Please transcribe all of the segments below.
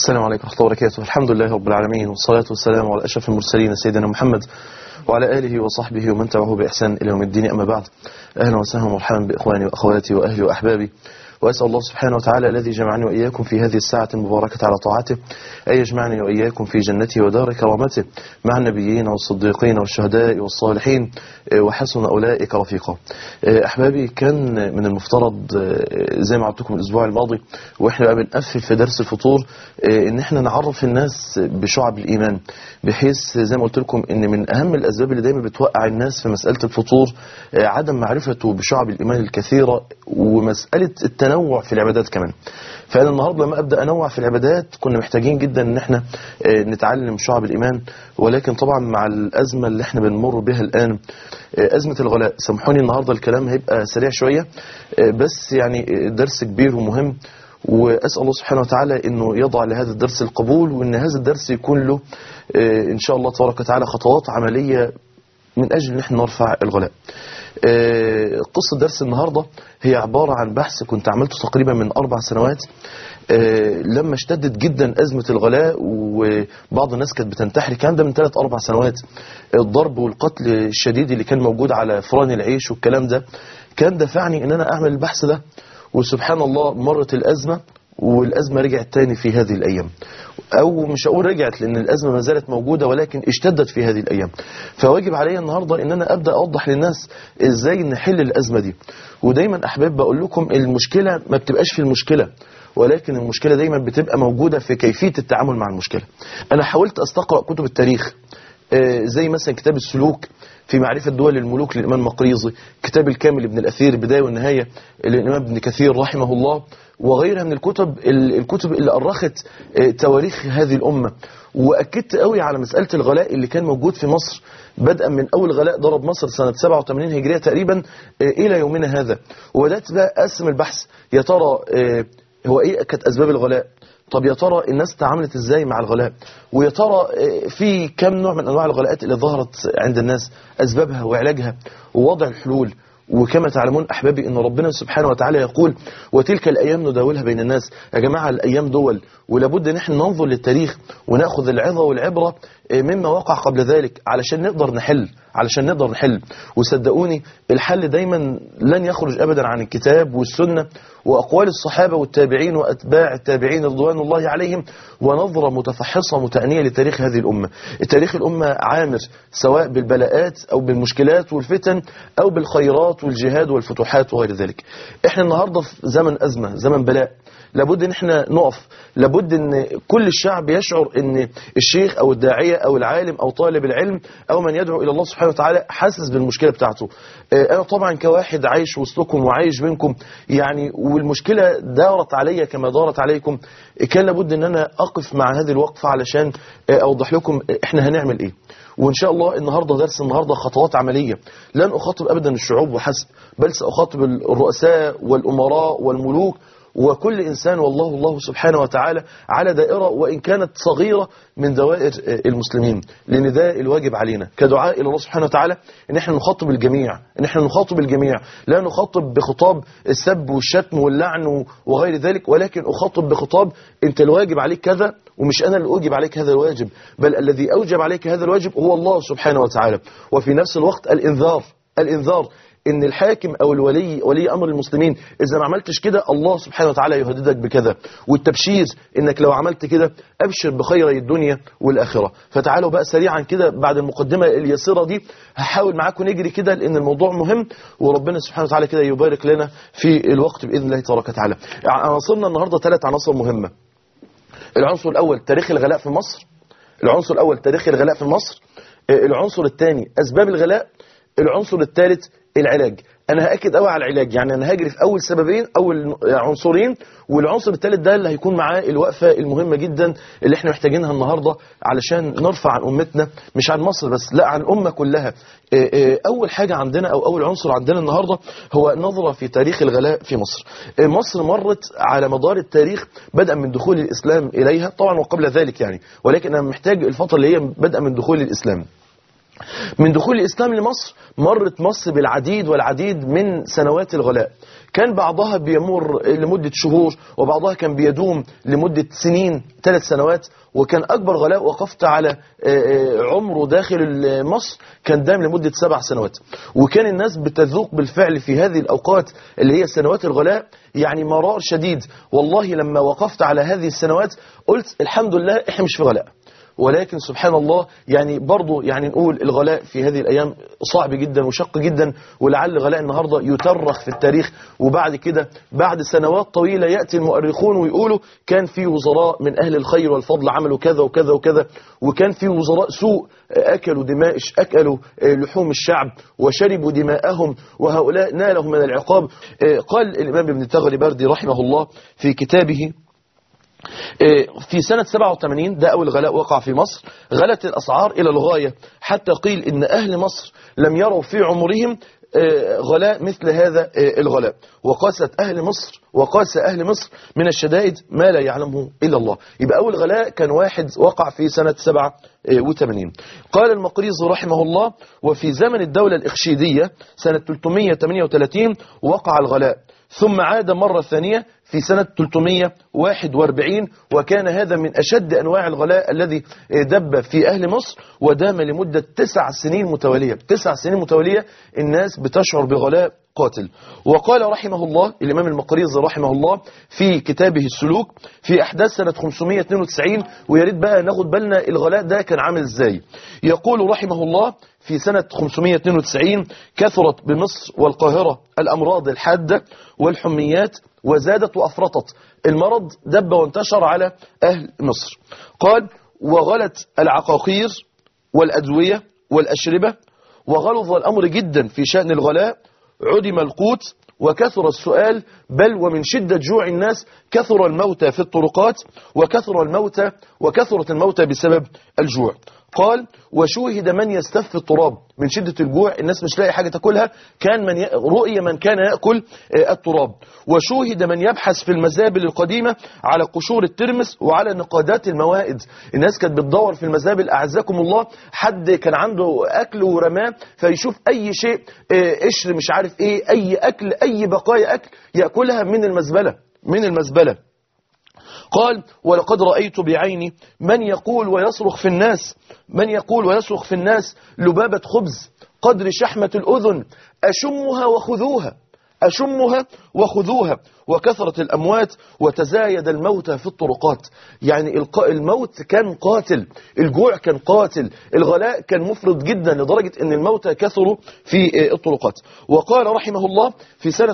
السلام عليكم ورحمة الله وبركاته الحمد لله رب العالمين والصلاة والسلام على أشرف المرسلين سيدنا محمد وعلى آله وصحبه ومن تبعه بإحسان إلى يوم الدين أما بعد أهلا وسهلا ومرحبا بإخواني وأخواتي وأهلي وأحبابي وأسأل الله سبحانه وتعالى الذي جمعني وإياكم في هذه الساعة المباركة على طاعته أن يجمعني وإياكم في جنته ودار كرامته مع النبيين والصديقين والشهداء والصالحين وحسن أولئك رفيقا أحبابي كان من المفترض زي ما عدتكم الأسبوع الماضي وإحنا بقى بنقفل في درس الفطور إن إحنا نعرف الناس بشعب الإيمان بحيث زي ما قلت لكم إن من أهم الأسباب اللي دايما بتوقع الناس في مسألة الفطور عدم معرفته بشعب الإيمان الكثيرة ومسألة التنوع في العبادات كمان فأنا النهاردة لما أبدأ أنوع في العبادات كنا محتاجين جدا أن احنا نتعلم شعب الإيمان ولكن طبعا مع الأزمة اللي احنا بنمر بها الآن أزمة الغلاء سامحوني النهاردة الكلام هيبقى سريع شوية بس يعني درس كبير ومهم وأسأل الله سبحانه وتعالى أنه يضع لهذا الدرس القبول وأن هذا الدرس يكون له إن شاء الله تبارك وتعالى خطوات عملية من أجل أن احنا نرفع الغلاء قصة درس النهاردة هي عبارة عن بحث كنت عملته تقريبا من أربع سنوات لما اشتدت جدا أزمة الغلاء وبعض الناس كانت بتنتحر الكلام ده من ثلاث أربع سنوات الضرب والقتل الشديد اللي كان موجود على فران العيش والكلام ده كان دفعني ان انا اعمل البحث ده وسبحان الله مرت الأزمة والأزمة رجعت تاني في هذه الأيام أو مش هقول رجعت لأن الأزمة ما زالت موجودة ولكن اشتدت في هذه الأيام فواجب علي النهاردة أن أنا أبدأ أوضح للناس إزاي نحل الأزمة دي ودايما أحباب بقول لكم المشكلة ما بتبقاش في المشكلة ولكن المشكلة دايما بتبقى موجودة في كيفية التعامل مع المشكلة أنا حاولت أستقرأ كتب التاريخ زي مثلا كتاب السلوك في معرفة دول الملوك للإمام المقريزي كتاب الكامل ابن الأثير البداية والنهاية للإمام ابن كثير رحمه الله وغيرها من الكتب الكتب اللي أرخت تواريخ هذه الأمة وأكدت قوي على مسألة الغلاء اللي كان موجود في مصر بدءا من أول غلاء ضرب مصر سنة 87 هجرية تقريبا إلى يومنا هذا وبدأت بقى أقسم البحث يا ترى هو إيه كانت أسباب الغلاء طب يا ترى الناس تعاملت ازاي مع الغلاء ويا ترى في كم نوع من انواع الغلاءات اللي ظهرت عند الناس اسبابها وعلاجها ووضع الحلول وكما تعلمون أحبابي أن ربنا سبحانه وتعالى يقول وتلك الأيام نداولها بين الناس يا جماعة الأيام دول ولابد أن احنا ننظر للتاريخ ونأخذ العظة والعبرة مما وقع قبل ذلك علشان نقدر نحل علشان نقدر نحل وصدقوني الحل دايما لن يخرج أبدا عن الكتاب والسنة وأقوال الصحابة والتابعين وأتباع التابعين رضوان الله عليهم ونظرة متفحصة متأنية لتاريخ هذه الأمة التاريخ الأمة عامر سواء بالبلاءات أو بالمشكلات والفتن أو بالخيرات والجهاد والفتوحات وغير ذلك احنا النهاردة في زمن أزمة زمن بلاء لابد ان احنا نقف لابد ان كل الشعب يشعر ان الشيخ او الداعية او العالم او طالب العلم او من يدعو الى الله سبحانه وتعالى حاسس بالمشكلة بتاعته انا طبعا كواحد عايش وسطكم وعايش بينكم يعني والمشكلة دارت علي كما دارت عليكم كان لابد ان انا اقف مع هذه الوقفة علشان اوضح لكم احنا هنعمل ايه وإن شاء الله النهاردة درس النهاردة خطوات عملية لن أخاطب أبدا الشعوب وحسب بل سأخاطب الرؤساء والأمراء والملوك وكل إنسان والله الله سبحانه وتعالى على دائرة وإن كانت صغيرة من دوائر المسلمين لأن ده الواجب علينا كدعاء إلى الله سبحانه وتعالى إن احنا نخاطب الجميع إن احنا نخاطب الجميع لا نخاطب بخطاب السب والشتم واللعن وغير ذلك ولكن أخاطب بخطاب أنت الواجب عليك كذا ومش أنا اللي أوجب عليك هذا الواجب بل الذي أوجب عليك هذا الواجب هو الله سبحانه وتعالى وفي نفس الوقت الإنذار الإنذار ان الحاكم او الولي ولي امر المسلمين اذا ما عملتش كده الله سبحانه وتعالى يهددك بكذا والتبشير انك لو عملت كده ابشر بخيري الدنيا والاخره فتعالوا بقى سريعا كده بعد المقدمه اليسيره دي هحاول معاكم نجري كده لان الموضوع مهم وربنا سبحانه وتعالى كده يبارك لنا في الوقت باذن الله تبارك وتعالى عناصرنا النهارده ثلاث عناصر مهمه العنصر الاول تاريخ الغلاء في مصر العنصر الاول تاريخ الغلاء في مصر العنصر الثاني اسباب الغلاء العنصر الثالث العلاج انا هاكد قوي على العلاج يعني انا هاجري في اول سببين اول عنصرين والعنصر الثالث ده اللي هيكون معاه الوقفه المهمه جدا اللي احنا محتاجينها النهارده علشان نرفع عن امتنا مش عن مصر بس لا عن امه كلها اول حاجه عندنا او اول عنصر عندنا النهارده هو نظره في تاريخ الغلاء في مصر مصر مرت على مدار التاريخ بدءا من دخول الاسلام اليها طبعا وقبل ذلك يعني ولكن انا محتاج الفتره اللي هي بدءا من دخول الاسلام من دخول الإسلام لمصر مرت مصر بالعديد والعديد من سنوات الغلاء كان بعضها بيمر لمدة شهور وبعضها كان بيدوم لمدة سنين ثلاث سنوات وكان أكبر غلاء وقفت على عمره داخل مصر كان دام لمدة سبع سنوات وكان الناس بتذوق بالفعل في هذه الأوقات اللي هي سنوات الغلاء يعني مرار شديد والله لما وقفت على هذه السنوات قلت الحمد لله احنا مش في غلاء ولكن سبحان الله يعني برضو يعني نقول الغلاء في هذه الأيام صعب جدا وشق جدا ولعل غلاء النهاردة يترخ في التاريخ وبعد كده بعد سنوات طويلة يأتي المؤرخون ويقولوا كان في وزراء من أهل الخير والفضل عملوا كذا وكذا وكذا وكان في وزراء سوء أكلوا دماء أكلوا لحوم الشعب وشربوا دماءهم وهؤلاء نالهم من العقاب قال الإمام ابن تغلي بردي رحمه الله في كتابه في سنة 87 ده أول غلاء وقع في مصر غلت الأسعار إلى الغاية حتى قيل إن أهل مصر لم يروا في عمرهم غلاء مثل هذا الغلاء وقاست أهل مصر وقاس أهل مصر من الشدائد ما لا يعلمه إلا الله يبقى أول غلاء كان واحد وقع في سنة 87 قال المقريز رحمه الله وفي زمن الدولة الإخشيدية سنة 338 وقع الغلاء ثم عاد مرة ثانية في سنة 341 وكان هذا من أشد أنواع الغلاء الذي دب في أهل مصر ودام لمدة تسع سنين متوالية تسع سنين متوالية الناس بتشعر بغلاء قاتل وقال رحمه الله الإمام المقريزي رحمه الله في كتابه السلوك في أحداث سنة 592 ويريد بقى ناخد بالنا الغلاء ده كان عامل ازاي يقول رحمه الله في سنة 592 كثرت بمصر والقاهرة الأمراض الحادة والحميات وزادت وأفرطت المرض دب وانتشر على أهل مصر قال وغلت العقاقير والأدوية والأشربة وغلظ الأمر جدا في شأن الغلاء عدم القوت وكثر السؤال بل ومن شدة جوع الناس كثر الموتى في الطرقات وكثر الموتى وكثرت الموتى بسبب الجوع قال وشوهد من يستف التراب من شدة الجوع الناس مش لاقي حاجة تاكلها كان من ي... رؤية من كان يأكل التراب وشوهد من يبحث في المزابل القديمة على قشور الترمس وعلى نقادات الموائد الناس كانت بتدور في المزابل أعزكم الله حد كان عنده أكل ورماه فيشوف أي شيء قشر مش عارف إيه أي أكل أي بقايا أكل يأكلها من المزبلة من المزبلة قال ولقد رأيت بعيني من يقول ويصرخ في الناس من يقول ويصرخ في الناس لبابة خبز قدر شحمة الأذن أشمها وخذوها أشمها وخذوها وكثرة الأموات وتزايد الموتى في الطرقات يعني الموت كان قاتل الجوع كان قاتل الغلاء كان مفرط جدا لدرجة أن الموتى كثروا في الطرقات وقال رحمه الله في سنة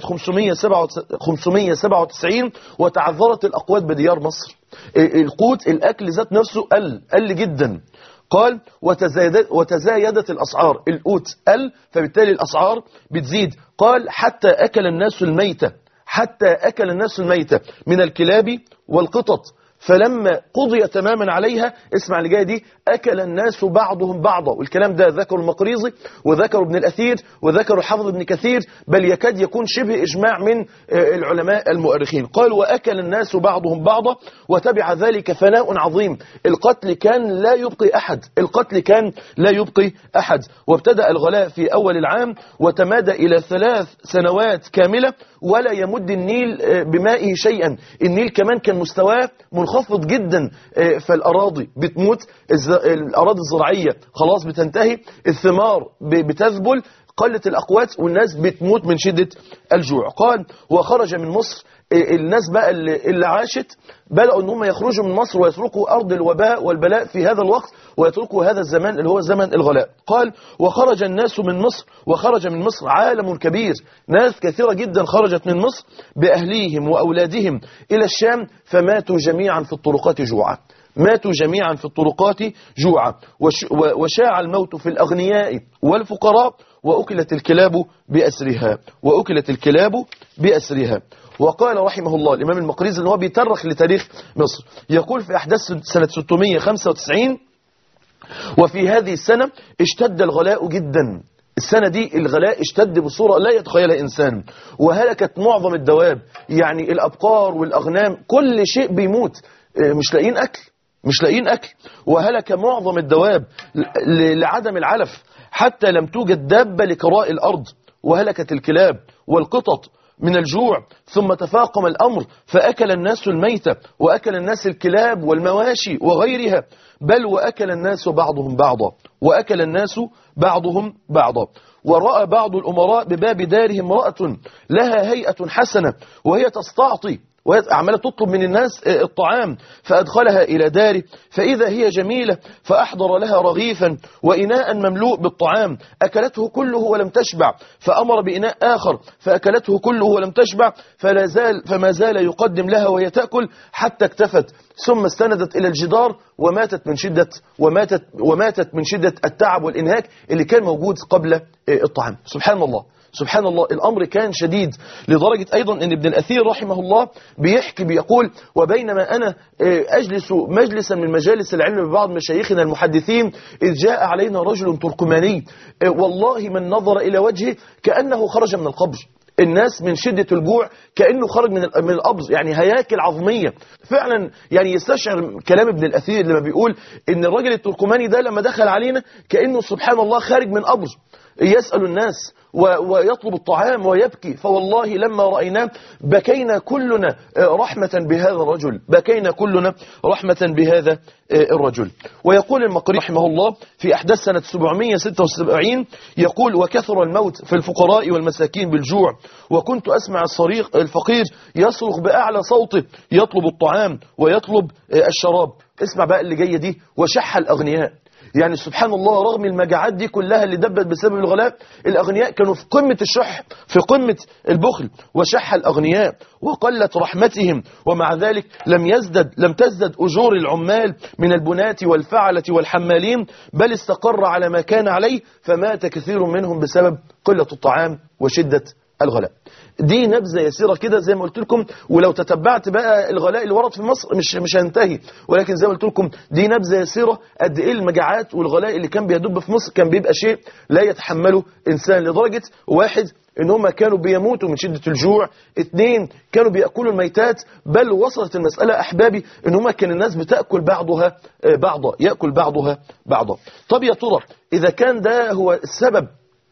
597 وتعذرت الأقوات بديار مصر القوت الأكل ذات نفسه قل قل جدا قال وتزايدت, وتزايدت الأسعار القوت قل فبالتالي الأسعار بتزيد قال حتى أكل الناس الميتة حتى أكل الناس الميتة من الكلاب والقطط فلما قضي تماما عليها اسمع اللي جايه دي أكل الناس بعضهم بعضا والكلام ده ذكر المقريزي وذكر ابن الأثير وذكر حافظ ابن كثير بل يكاد يكون شبه إجماع من العلماء المؤرخين قال وأكل الناس بعضهم بعضا وتبع ذلك فناء عظيم القتل كان لا يبقي أحد القتل كان لا يبقي أحد وابتدأ الغلاء في أول العام وتمادى إلى ثلاث سنوات كاملة ولا يمد النيل بمائه شيئا النيل كمان كان مستواه منخفض جدا فالأراضي بتموت الأراضي الزراعية خلاص بتنتهي الثمار بتذبل قلت الأقوات والناس بتموت من شدة الجوع قال وخرج من مصر الناس بقى اللي, اللي عاشت بدأوا ان هم يخرجوا من مصر ويتركوا أرض الوباء والبلاء في هذا الوقت ويتركوا هذا الزمان اللي هو زمن الغلاء قال وخرج الناس من مصر وخرج من مصر عالم كبير ناس كثيرة جدا خرجت من مصر بأهليهم وأولادهم إلى الشام فماتوا جميعا في الطرقات جوعا ماتوا جميعا في الطرقات جوعا وشاع الموت في الأغنياء والفقراء وأكلت الكلاب بأسرها وأكلت الكلاب بأسرها وقال رحمه الله الإمام المقريزي أنه بيترخ لتاريخ مصر يقول في أحداث سنة 695 وفي هذه السنة اشتد الغلاء جدا السنة دي الغلاء اشتد بصورة لا يتخيلها إنسان وهلكت معظم الدواب يعني الأبقار والأغنام كل شيء بيموت مش لاقيين أكل مش لاقيين أكل وهلك معظم الدواب لعدم العلف حتى لم توجد دابة لكراء الأرض وهلكت الكلاب والقطط من الجوع ثم تفاقم الأمر فأكل الناس الميتة وأكل الناس الكلاب والمواشي وغيرها بل وأكل الناس بعضهم بعضا وأكل الناس بعضهم بعضا ورأى بعض الأمراء بباب داره امرأة لها هيئة حسنة وهي تستعطي وهي عمالة تطلب من الناس الطعام فأدخلها إلى داره فإذا هي جميلة فأحضر لها رغيفا وإناء مملوء بالطعام أكلته كله ولم تشبع فأمر بإناء آخر فأكلته كله ولم تشبع فلا زال فما زال يقدم لها وهي تأكل حتى اكتفت ثم استندت إلى الجدار وماتت من شدة وماتت وماتت من شدة التعب والإنهاك اللي كان موجود قبل الطعام سبحان الله سبحان الله الأمر كان شديد لدرجة أيضا أن ابن الأثير رحمه الله بيحكي بيقول وبينما أنا أجلس مجلسا من مجالس العلم ببعض مشايخنا المحدثين إذ جاء علينا رجل تركماني والله من نظر إلى وجهه كأنه خرج من القبر الناس من شدة الجوع كأنه خرج من من القبض يعني هياكل عظمية فعلا يعني يستشعر كلام ابن الأثير لما بيقول ان الراجل التركماني ده لما دخل علينا كأنه سبحان الله خارج من قبر يسأل الناس ويطلب الطعام ويبكي فوالله لما رأيناه بكينا كلنا رحمة بهذا الرجل بكينا كلنا رحمة بهذا الرجل ويقول المقري رحمه الله في أحداث سنة 776 يقول وكثر الموت في الفقراء والمساكين بالجوع وكنت أسمع الصريخ الفقير يصرخ بأعلى صوته يطلب الطعام ويطلب الشراب اسمع بقى اللي جاية دي وشح الأغنياء يعني سبحان الله رغم المجاعات دي كلها اللي دبت بسبب الغلاء الأغنياء كانوا في قمة الشح في قمة البخل وشح الأغنياء وقلت رحمتهم ومع ذلك لم يزدد لم تزدد أجور العمال من البناة والفعلة والحمالين بل استقر على ما كان عليه فمات كثير منهم بسبب قلة الطعام وشدة الغلاء دي نبذة يسيرة كده زي ما قلت لكم ولو تتبعت بقى الغلاء اللي ورد في مصر مش مش هنتهي ولكن زي ما قلت لكم دي نبذة يسيرة قد ايه المجاعات والغلاء اللي كان بيدب في مصر كان بيبقى شيء لا يتحمله انسان لدرجة واحد ان هم كانوا بيموتوا من شدة الجوع اثنين كانوا بيأكلوا الميتات بل وصلت المسألة احبابي ان هم كان الناس بتأكل بعضها بعضا يأكل بعضها بعضا طب يا ترى اذا كان ده هو السبب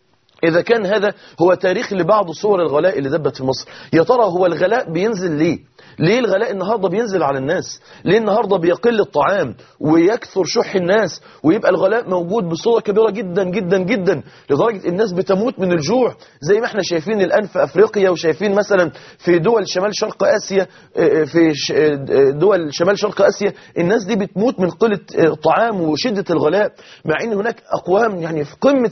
إذا كان هذا هو تاريخ لبعض صور الغلاء اللي دبت في مصر يا ترى هو الغلاء بينزل ليه ليه الغلاء النهاردة بينزل على الناس ليه النهاردة بيقل الطعام ويكثر شح الناس ويبقى الغلاء موجود بصورة كبيرة جدا جدا جدا لدرجة الناس بتموت من الجوع زي ما احنا شايفين الآن في أفريقيا وشايفين مثلا في دول شمال شرق آسيا في دول شمال شرق آسيا الناس دي بتموت من قلة الطعام وشدة الغلاء مع ان هناك أقوام يعني في قمة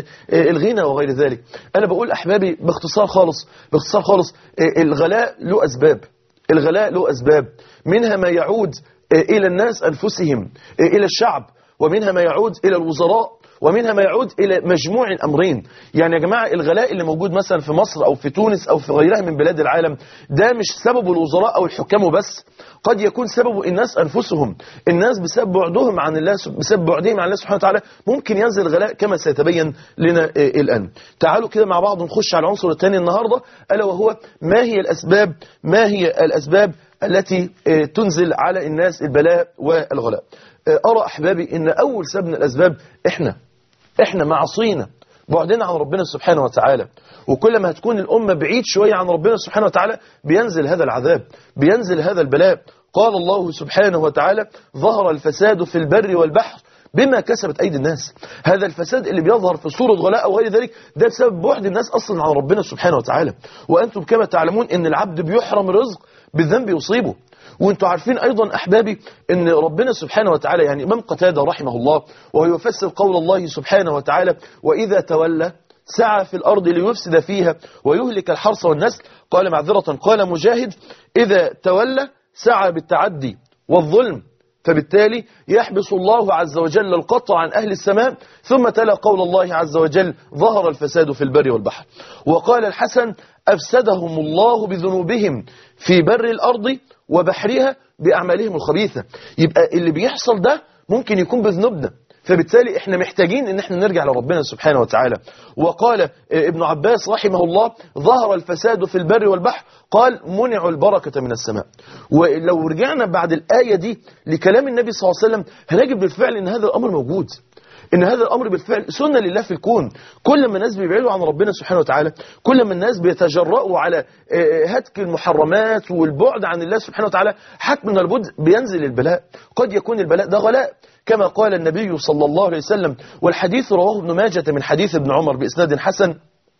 الغنى وغير ذلك أنا بقول أحبابي باختصار خالص باختصار خالص الغلاء له أسباب الغلاء له أسباب منها ما يعود إلى الناس أنفسهم إلى الشعب ومنها ما يعود إلى الوزراء ومنها ما يعود إلى مجموع الأمرين يعني يا جماعة الغلاء اللي موجود مثلا في مصر أو في تونس أو في غيرها من بلاد العالم ده مش سبب الوزراء أو الحكام بس قد يكون سبب الناس أنفسهم الناس بسبب بعدهم عن الله بسبب بعدهم عن الله سبحانه وتعالى ممكن ينزل الغلاء كما سيتبين لنا الآن تعالوا كده مع بعض نخش على العنصر الثاني النهاردة ألا وهو ما هي الأسباب ما هي الأسباب التي تنزل على الناس البلاء والغلاء أرى أحبابي أن أول سبب من الأسباب إحنا إحنا معصينا بعدنا عن ربنا سبحانه وتعالى وكل ما هتكون الأمة بعيد شوية عن ربنا سبحانه وتعالى بينزل هذا العذاب بينزل هذا البلاء قال الله سبحانه وتعالى ظهر الفساد في البر والبحر بما كسبت أيدي الناس هذا الفساد اللي بيظهر في صورة غلاء أو غير ذلك ده بسبب بعد الناس أصلا عن ربنا سبحانه وتعالى وأنتم كما تعلمون أن العبد بيحرم رزق بالذنب يصيبه وانتوا عارفين أيضا أحبابي أن ربنا سبحانه وتعالى يعني إمام قتادة رحمه الله وهو يفسر قول الله سبحانه وتعالى وإذا تولى سعى في الأرض ليفسد فيها ويهلك الحرث والنسل قال معذرة قال مجاهد إذا تولى سعى بالتعدي والظلم فبالتالي يحبس الله عز وجل القطع عن أهل السماء ثم تلا قول الله عز وجل ظهر الفساد في البر والبحر وقال الحسن أفسدهم الله بذنوبهم في بر الأرض وبحرها بأعمالهم الخبيثة يبقى اللي بيحصل ده ممكن يكون بذنوبنا فبالتالي احنا محتاجين ان احنا نرجع لربنا سبحانه وتعالى وقال ابن عباس رحمه الله ظهر الفساد في البر والبحر قال منع البركة من السماء ولو رجعنا بعد الآية دي لكلام النبي صلى الله عليه وسلم هنجد بالفعل ان هذا الأمر موجود ان هذا الامر بالفعل سنه لله في الكون كل ما الناس بيبعدوا عن ربنا سبحانه وتعالى كل ما الناس بيتجرؤوا على آه، هتك المحرمات والبعد عن الله سبحانه وتعالى حتما لابد بينزل البلاء قد يكون البلاء ده غلاء كما قال النبي صلى الله عليه وسلم والحديث رواه ابن ماجه من حديث ابن عمر باسناد حسن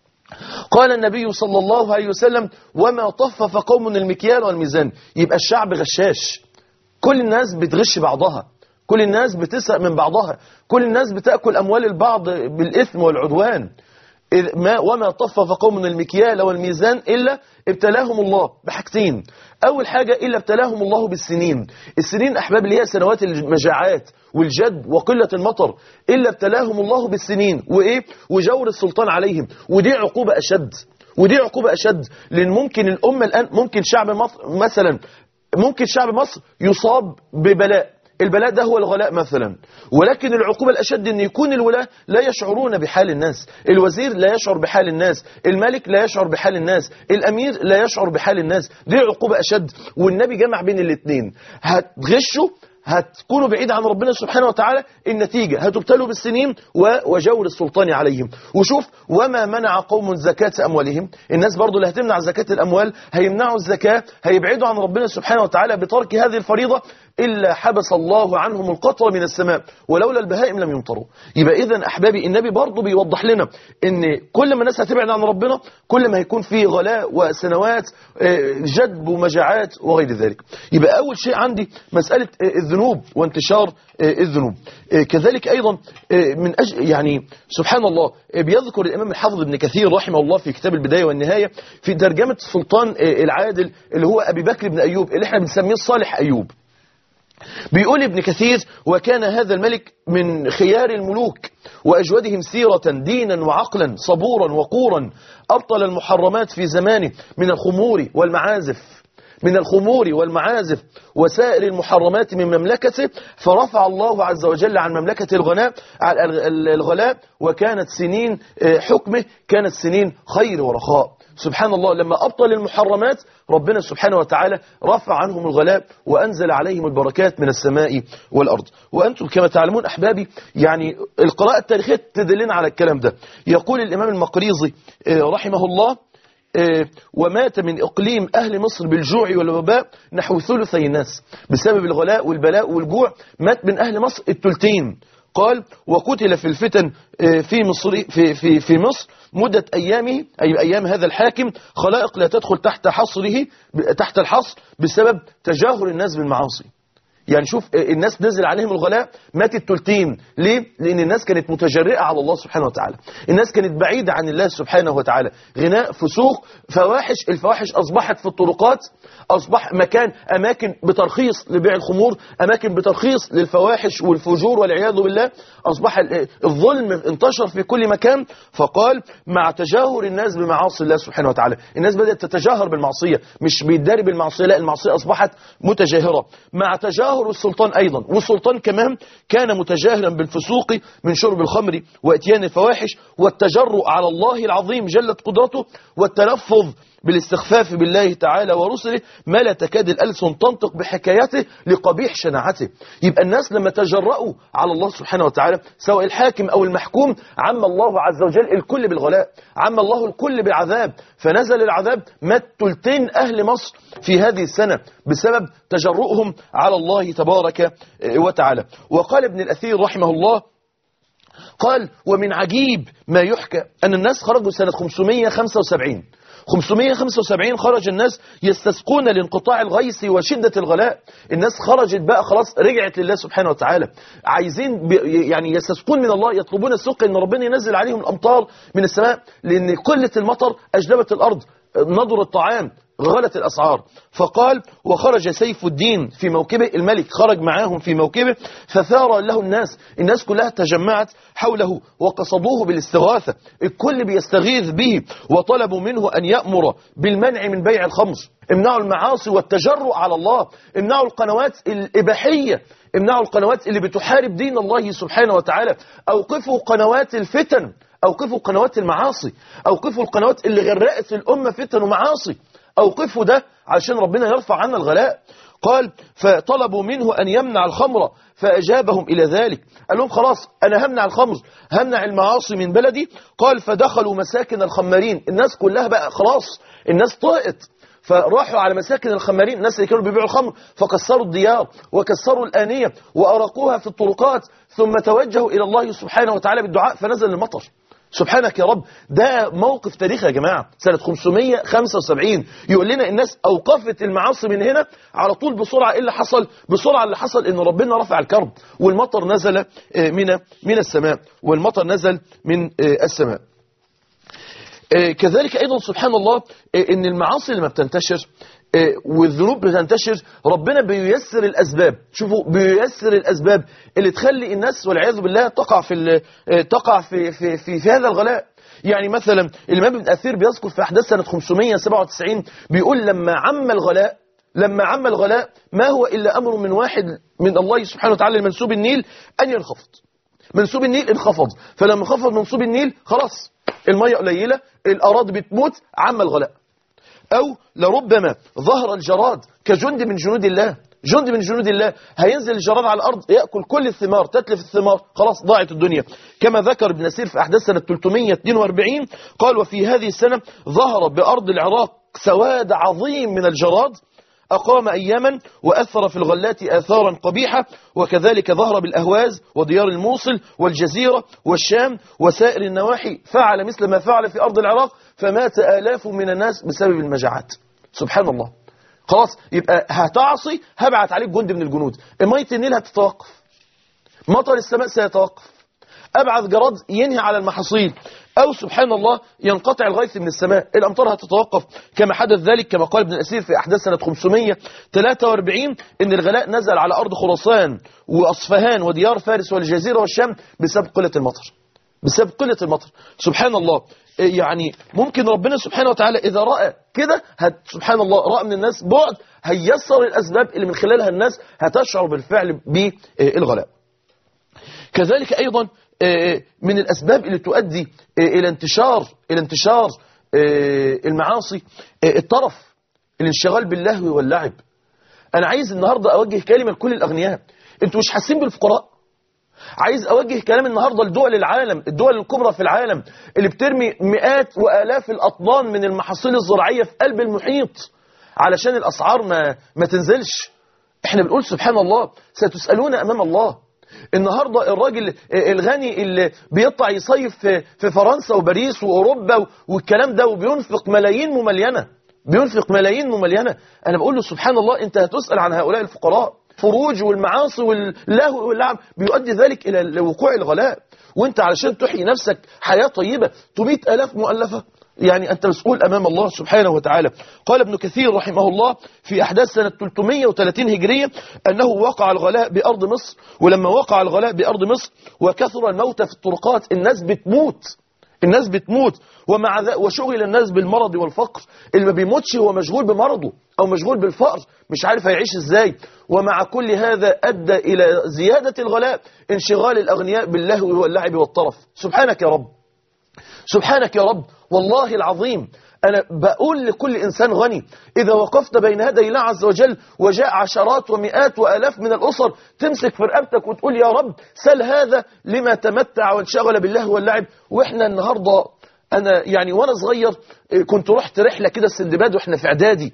قال النبي صلى الله عليه وسلم وما طفف قوم المكيال والميزان يبقى الشعب غشاش كل الناس بتغش بعضها كل الناس بتسرق من بعضها كل الناس بتأكل أموال البعض بالإثم والعدوان إذ ما وما طفف قوم المكيال والميزان إلا ابتلاهم الله بحاجتين أول حاجة إلا ابتلاهم الله بالسنين السنين أحباب اللي هي سنوات المجاعات والجد وقلة المطر إلا ابتلاهم الله بالسنين وإيه وجور السلطان عليهم ودي عقوبة أشد ودي عقوبة أشد لأن ممكن الأمة الآن ممكن شعب مصر مثلا ممكن شعب مصر يصاب ببلاء البلاء ده هو الغلاء مثلا ولكن العقوبة الأشد أن يكون الولاة لا يشعرون بحال الناس الوزير لا يشعر بحال الناس الملك لا يشعر بحال الناس الأمير لا يشعر بحال الناس دي عقوبة أشد والنبي جمع بين الاثنين هتغشوا هتكونوا بعيد عن ربنا سبحانه وتعالى النتيجة هتبتلوا بالسنين و- وجور السلطان عليهم وشوف وما منع قوم زكاة أموالهم الناس برضو اللي هتمنع زكاة الأموال هيمنعوا الزكاة هيبعدوا عن ربنا سبحانه وتعالى بترك هذه الفريضة إلا حبس الله عنهم القطر من السماء ولولا البهائم لم يمطروا يبقى إذا أحبابي النبي برضو بيوضح لنا إن كل ما الناس هتبعد عن ربنا كل ما هيكون في غلاء وسنوات آه، جدب ومجاعات وغير ذلك يبقى أول شيء عندي مسألة آه، الذنوب وانتشار آه، الذنوب آه، كذلك أيضا آه، من أجل يعني سبحان الله آه، بيذكر الإمام الحافظ ابن كثير رحمه الله في كتاب البداية والنهاية في ترجمة سلطان آه، العادل اللي هو أبي بكر بن أيوب اللي احنا بنسميه صالح أيوب بيقول ابن كثير وكان هذا الملك من خيار الملوك وأجودهم سيرة دينا وعقلا صبورا وقورا أبطل المحرمات في زمانه من الخمور والمعازف من الخمور والمعازف وسائر المحرمات من مملكته فرفع الله عز وجل عن مملكة الغناء على الغلاء وكانت سنين آه، حكمه كانت سنين خير ورخاء سبحان الله لما أبطل المحرمات ربنا سبحانه وتعالى رفع عنهم الغلاء وأنزل عليهم البركات من السماء والأرض وأنتم كما تعلمون أحبابي يعني القراءة التاريخية تدلنا على الكلام ده يقول الإمام المقريزي آه، رحمه الله آه، ومات من إقليم أهل مصر بالجوع والوباء نحو ثلثي الناس بسبب الغلاء والبلاء والجوع مات من أهل مصر الثلثين قال وقتل في الفتن آه، في مصر في في في مصر مدة أيامه أي أيام هذا الحاكم خلائق لا تدخل تحت حصره ب- تحت الحصر بسبب تجاهر الناس بالمعاصي يعني شوف آه، الناس نزل عليهم الغلاء مات التلتين ليه؟ لأن الناس كانت متجرئة على الله سبحانه وتعالى الناس كانت بعيدة عن الله سبحانه وتعالى غناء فسوق فواحش الفواحش أصبحت في الطرقات أصبح مكان أماكن بترخيص لبيع الخمور أماكن بترخيص للفواحش والفجور والعياذ بالله أصبح ال- الظلم انتشر في كل مكان فقال مع تجاهر الناس بمعاصي الله سبحانه وتعالى الناس بدأت تتجاهر بالمعصية مش بيتداري بالمعصية لا المعصية أصبحت متجاهرة مع تجاهر السلطان أيضا والسلطان كمان كان متجاهرا بالفسوق من شرب الخمر واتيان الفواحش والتجرؤ على الله العظيم جلت قدرته والتلفظ بالاستخفاف بالله تعالى ورسله ما لا تكاد الألسن تنطق بحكايته لقبيح شناعته يبقى الناس لما تجرؤوا على الله سبحانه وتعالى سواء الحاكم أو المحكوم عم الله عز وجل الكل بالغلاء عم الله الكل بالعذاب فنزل العذاب مات تلتين أهل مصر في هذه السنة بسبب تجرؤهم على الله تبارك آه، وتعالى وقال ابن الأثير رحمه الله قال ومن عجيب ما يحكى أن الناس خرجوا سنة 575 575 خرج الناس يستسقون لانقطاع الغيث وشدة الغلاء الناس خرجت بقى خلاص رجعت لله سبحانه وتعالى عايزين بي- يعني يستسقون من الله يطلبون السق ان ربنا ينزل عليهم الامطار من السماء لان قلة المطر اجلبت الارض نضر الطعام غلت الأسعار فقال وخرج سيف الدين في موكبه الملك خرج معاهم في موكبه فثار له الناس الناس كلها تجمعت حوله وقصدوه بالاستغاثة الكل بيستغيث به وطلبوا منه أن يأمر بالمنع من بيع الخمر امنعوا المعاصي والتجرؤ على الله امنعوا القنوات الإباحية امنعوا القنوات اللي بتحارب دين الله سبحانه وتعالى أوقفوا قنوات الفتن أوقفوا قنوات المعاصي أوقفوا القنوات اللي غرقت الأمة فتن ومعاصي أوقفوا ده علشان ربنا يرفع عنا الغلاء قال فطلبوا منه أن يمنع الخمر فأجابهم إلى ذلك قال لهم خلاص أنا همنع الخمر همنع المعاصي من بلدي قال فدخلوا مساكن الخمارين الناس كلها بقى خلاص الناس طائت فراحوا على مساكن الخمارين الناس اللي كانوا بيبيعوا الخمر فكسروا الديار وكسروا الآنية وأرقوها في الطرقات ثم توجهوا إلى الله سبحانه وتعالى بالدعاء فنزل المطر سبحانك يا رب ده موقف تاريخي يا جماعة سنة 575 يقول لنا الناس أوقفت المعاصي من هنا على طول بسرعة إيه اللي حصل بسرعة اللي حصل إن ربنا رفع الكرب والمطر نزل من من السماء والمطر نزل من السماء كذلك أيضا سبحان الله إن المعاصي لما بتنتشر والذنوب بتنتشر ربنا بييسر الأسباب شوفوا بييسر الأسباب اللي تخلي الناس والعياذ بالله تقع في تقع في في في, في هذا الغلاء يعني مثلا الإمام ابن أثير بيذكر في أحداث سنة 597 بيقول لما عم الغلاء لما عم الغلاء ما هو إلا أمر من واحد من الله سبحانه وتعالى لمنسوب النيل أن ينخفض منسوب النيل انخفض فلما انخفض منسوب النيل خلاص المية قليلة الأراضي بتموت عم الغلاء أو لربما ظهر الجراد كجند من جنود الله جند من جنود الله هينزل الجراد على الأرض يأكل كل الثمار تتلف الثمار خلاص ضاعت الدنيا كما ذكر ابن نسير في أحداث سنة 342 قال وفي هذه السنة ظهر بأرض العراق سواد عظيم من الجراد أقام أياما وأثر في الغلات آثارا قبيحة وكذلك ظهر بالأهواز وديار الموصل والجزيرة والشام وسائر النواحي فعل مثل ما فعل في أرض العراق فمات آلاف من الناس بسبب المجاعات سبحان الله خلاص يبقى هتعصي هبعت عليك جند من الجنود مية النيل هتتوقف مطر السماء سيتوقف أبعث جراد ينهي على المحاصيل أو سبحان الله ينقطع الغيث من السماء الأمطار هتتوقف كما حدث ذلك كما قال ابن الأسير في أحداث سنة 543 إن الغلاء نزل على أرض خراسان وأصفهان وديار فارس والجزيرة والشام بسبب قلة المطر بسبب قلة المطر سبحان الله يعني ممكن ربنا سبحانه وتعالى إذا رأى كده سبحان الله رأى من الناس بعد هيسر الأسباب اللي من خلالها الناس هتشعر بالفعل بالغلاء كذلك أيضا من الأسباب اللي تؤدي إلى انتشار إلى انتشار المعاصي الطرف الانشغال باللهو واللعب أنا عايز النهاردة أوجه كلمة لكل الأغنياء أنتوا مش حاسين بالفقراء عايز أوجه كلام النهاردة لدول العالم الدول الكبرى في العالم اللي بترمي مئات وآلاف الأطنان من المحاصيل الزراعية في قلب المحيط علشان الأسعار ما, ما تنزلش احنا بنقول سبحان الله ستسألون أمام الله النهاردة الراجل الغني اللي بيطلع يصيف في فرنسا وباريس وأوروبا والكلام ده وبينفق ملايين مملينة بينفق ملايين مملينة أنا بقول له سبحان الله أنت هتسأل عن هؤلاء الفقراء فروج والمعاصي واللهو واللعب بيؤدي ذلك إلى وقوع الغلاء وانت علشان تحيي نفسك حياة طيبة تميت ألاف مؤلفة يعني أنت مسؤول أمام الله سبحانه وتعالى قال ابن كثير رحمه الله في أحداث سنة 330 هجرية أنه وقع الغلاء بأرض مصر ولما وقع الغلاء بأرض مصر وكثر الموت في الطرقات الناس بتموت الناس بتموت ومع ذلك وشغل الناس بالمرض والفقر اللي ما بيموتش هو مشغول بمرضه أو مشغول بالفقر مش عارف هيعيش ازاي ومع كل هذا أدى إلى زيادة الغلاء انشغال الأغنياء باللهو واللعب والطرف سبحانك يا رب سبحانك يا رب والله العظيم أنا بقول لكل إنسان غني إذا وقفت بين يدي الله عز وجل وجاء عشرات ومئات وآلاف من الأسر تمسك في رقبتك وتقول يا رب سل هذا لما تمتع وانشغل بالله واللعب وإحنا النهاردة أنا يعني وأنا صغير كنت رحت رحلة كده السندباد وإحنا في إعدادي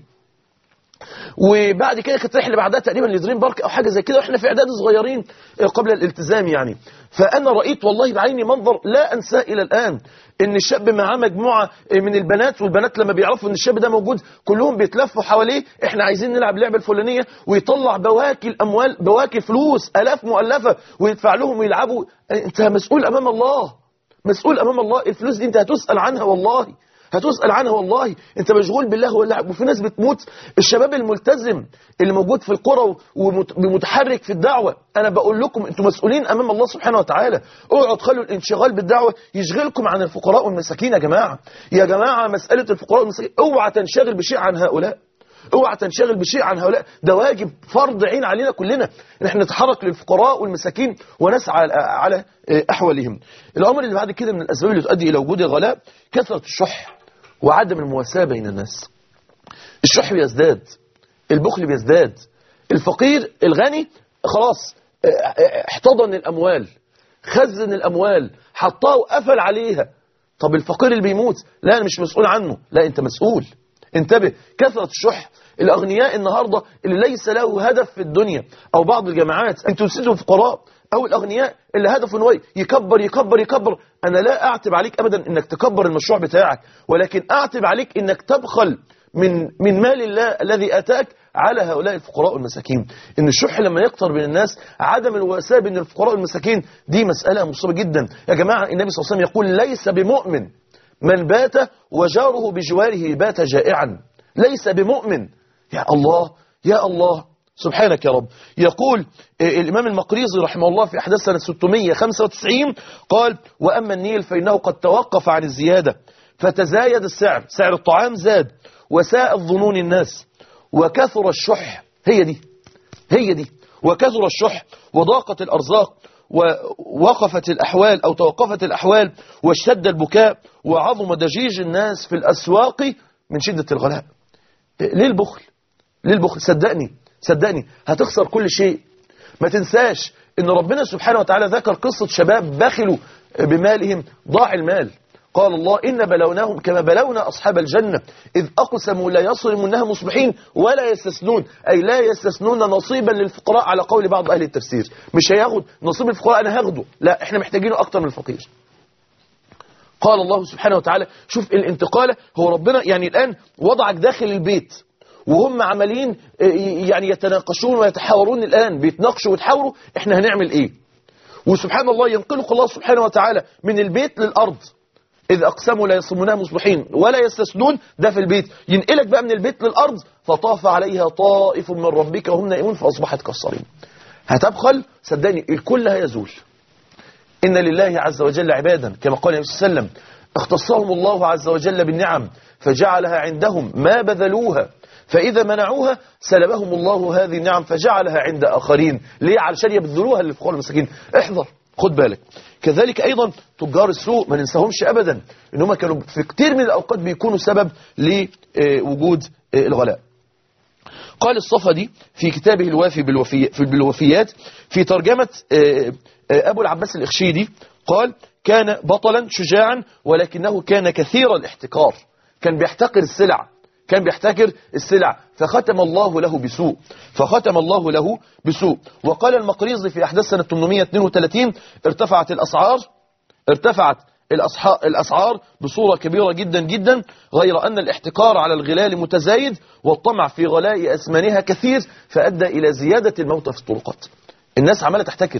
وبعد كده كانت رحله بعدها تقريبا لدريم بارك او حاجه زي كده واحنا في اعداد صغيرين قبل الالتزام يعني فانا رايت والله بعيني منظر لا انساه الى الان ان الشاب معاه مجموعه من البنات والبنات لما بيعرفوا ان الشاب ده موجود كلهم بيتلفوا حواليه احنا عايزين نلعب لعبه الفلانيه ويطلع بواكي الاموال بواكي فلوس الاف مؤلفه ويدفع لهم ويلعبوا انت مسؤول امام الله مسؤول امام الله الفلوس دي انت هتسال عنها والله هتسأل عنها والله انت مشغول بالله واللعب وفي ناس بتموت الشباب الملتزم اللي موجود في القرى ومتحرك في الدعوة انا بقول لكم انتم مسؤولين امام الله سبحانه وتعالى اوعوا تخلوا الانشغال بالدعوة يشغلكم عن الفقراء والمساكين يا جماعة يا جماعة مسألة الفقراء والمساكين اوعى تنشغل بشيء عن هؤلاء اوعى تنشغل بشيء عن هؤلاء ده واجب فرض عين علينا كلنا ان احنا نتحرك للفقراء والمساكين ونسعى على احوالهم الامر اللي بعد كده من الاسباب اللي تؤدي الى وجود الغلاء كثرة الشح وعدم المواساة بين الناس الشح بيزداد البخل بيزداد الفقير الغني خلاص اه، اه، احتضن الأموال خزن الأموال حطها وقفل عليها طب الفقير اللي بيموت لا أنا مش مسؤول عنه لا أنت مسؤول انتبه كثرة الشح الأغنياء النهاردة اللي ليس له هدف في الدنيا أو بعض الجماعات أن تسدوا الفقراء أو الأغنياء اللي هدفه انه يكبر يكبر يكبر أنا لا أعتب عليك أبدا أنك تكبر المشروع بتاعك ولكن أعتب عليك أنك تبخل من من مال الله الذي أتاك على هؤلاء الفقراء والمساكين ان الشح لما يكتر بين الناس عدم الواساه بين الفقراء والمساكين دي مسألة مصيبة جدا يا جماعة النبي صلى الله عليه وسلم يقول ليس بمؤمن من بات وجاره بجواره بات جائعا ليس بمؤمن يا الله يا الله سبحانك يا رب يقول الإمام المقريزي رحمه الله في أحداث سنة 695 قال وأما النيل فإنه قد توقف عن الزيادة فتزايد السعر سعر الطعام زاد وساء الظنون الناس وكثر الشح هي دي هي دي وكثر الشح وضاقت الأرزاق ووقفت الأحوال أو توقفت الأحوال واشتد البكاء وعظم دجيج الناس في الأسواق من شدة الغلاء ليه البخل ليه البخل صدقني صدقني هتخسر كل شيء ما تنساش ان ربنا سبحانه وتعالى ذكر قصة شباب بخلوا بمالهم ضاع المال قال الله إن بلوناهم كما بلونا أصحاب الجنة إذ أقسموا لا يصرمونها مصبحين ولا يستثنون أي لا يستثنون نصيبا للفقراء على قول بعض أهل التفسير مش هياخد نصيب الفقراء أنا هاخده لا إحنا محتاجينه أكتر من الفقير قال الله سبحانه وتعالى شوف الانتقالة هو ربنا يعني الآن وضعك داخل البيت وهم عمالين يعني يتناقشون ويتحاورون الآن بيتناقشوا ويتحاوروا احنا هنعمل ايه وسبحان الله ينقلق الله سبحانه وتعالى من البيت للأرض إذ أقسموا لا يصمونها مصبحين ولا يستسدون ده في البيت ينقلك بقى من البيت للأرض فطاف عليها طائف من ربك وهم نائمون فأصبحت كالصريم هتبخل صدقني الكل هيزول إن لله عز وجل عبادا كما قال النبي صلى الله عليه وسلم اختصهم الله عز وجل بالنعم فجعلها عندهم ما بذلوها فإذا منعوها سلبهم الله هذه النعم فجعلها عند آخرين ليه علشان يبذلوها للفقراء المساكين احذر خد بالك كذلك أيضا تجار السوق ما ننساهمش أبدا إنهم كانوا في كتير من الأوقات بيكونوا سبب لوجود الغلاء قال الصفدي في كتابه الوافي بالوفي في بالوفيات في ترجمة أبو العباس الإخشيدي قال كان بطلا شجاعا ولكنه كان كثير الاحتكار كان بيحتقر السلع كان بيحتكر السلع فختم الله له بسوء فختم الله له بسوء وقال المقريزي في أحداث سنة 832 ارتفعت الأسعار ارتفعت الأسعار بصورة كبيرة جدا جدا غير أن الاحتكار على الغلال متزايد والطمع في غلاء أسمانها كثير فأدى إلى زيادة الموتى في الطرقات الناس عمالة تحتكر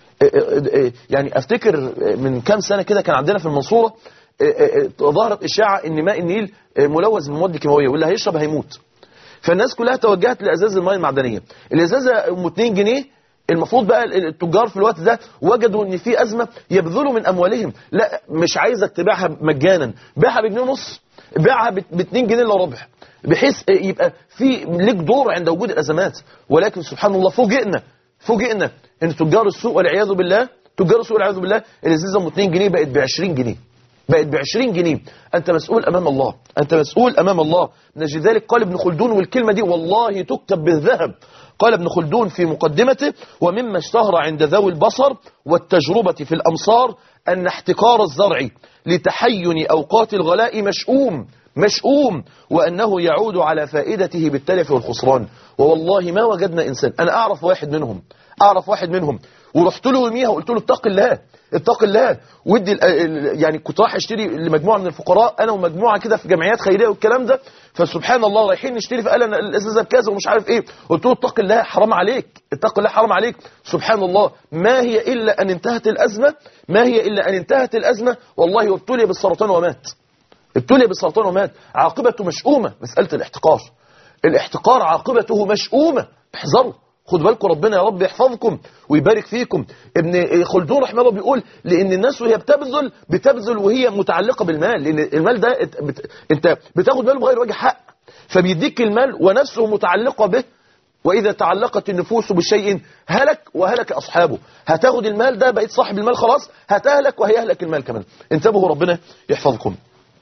يعني أفتكر من كام سنة كده كان عندنا في المنصورة ظهرت إشاعة أن ماء النيل ملوث بمواد كيماوية واللي هيشرب هيموت فالناس كلها توجهت لأزاز الماء المعدنية الإزازة أم 2 جنيه المفروض بقى التجار في الوقت ده وجدوا ان في أزمة يبذلوا من أموالهم لا مش عايزك تبيعها مجانا بيعها بجنيه ونص بيعها ب 2 جنيه الا ربع بحيث يبقى في ليك دور عند وجود الأزمات ولكن سبحان الله فوجئنا فوجئنا ان تجار السوق والعياذ بالله تجار السوق والعياذ بالله الازازه ام 2 جنيه بقت ب 20 جنيه بقت ب 20 جنيه أنت مسؤول أمام الله أنت مسؤول أمام الله من أجل ذلك قال ابن خلدون والكلمة دي والله تكتب بالذهب قال ابن خلدون في مقدمته ومما اشتهر عند ذوي البصر والتجربة في الأمصار أن احتكار الزرع لتحين أوقات الغلاء مشؤوم مشؤوم وأنه يعود على فائدته بالتلف والخسران ووالله ما وجدنا إنسان أنا أعرف واحد منهم أعرف واحد منهم ورحت له يوميها وقلت له اتق الله اتق الله ودي يعني كنت رايح اشتري لمجموعه من الفقراء انا ومجموعه كده في جمعيات خيريه والكلام ده فسبحان الله رايحين نشتري فقال انا الازازه بكذا ومش عارف ايه قلت له اتق الله حرام عليك اتق الله حرام عليك سبحان الله ما هي الا ان انتهت الازمه ما هي الا ان انتهت الازمه والله ابتلي بالسرطان ومات ابتلي بالسرطان ومات عاقبته مشؤومه مساله الاحتقار الاحتقار عاقبته مشؤومه احذروا خدوا بالكم ربنا يا رب يحفظكم ويبارك فيكم ابن خلدون رحمه الله بيقول لان الناس وهي بتبذل بتبذل وهي متعلقه بالمال لان المال ده بت... انت بتاخد ماله بغير وجه حق فبيديك المال ونفسه متعلقه به واذا تعلقت النفوس بشيء هلك وهلك اصحابه هتاخد المال ده بقيت صاحب المال خلاص هتهلك وهيهلك المال كمان انتبهوا ربنا يحفظكم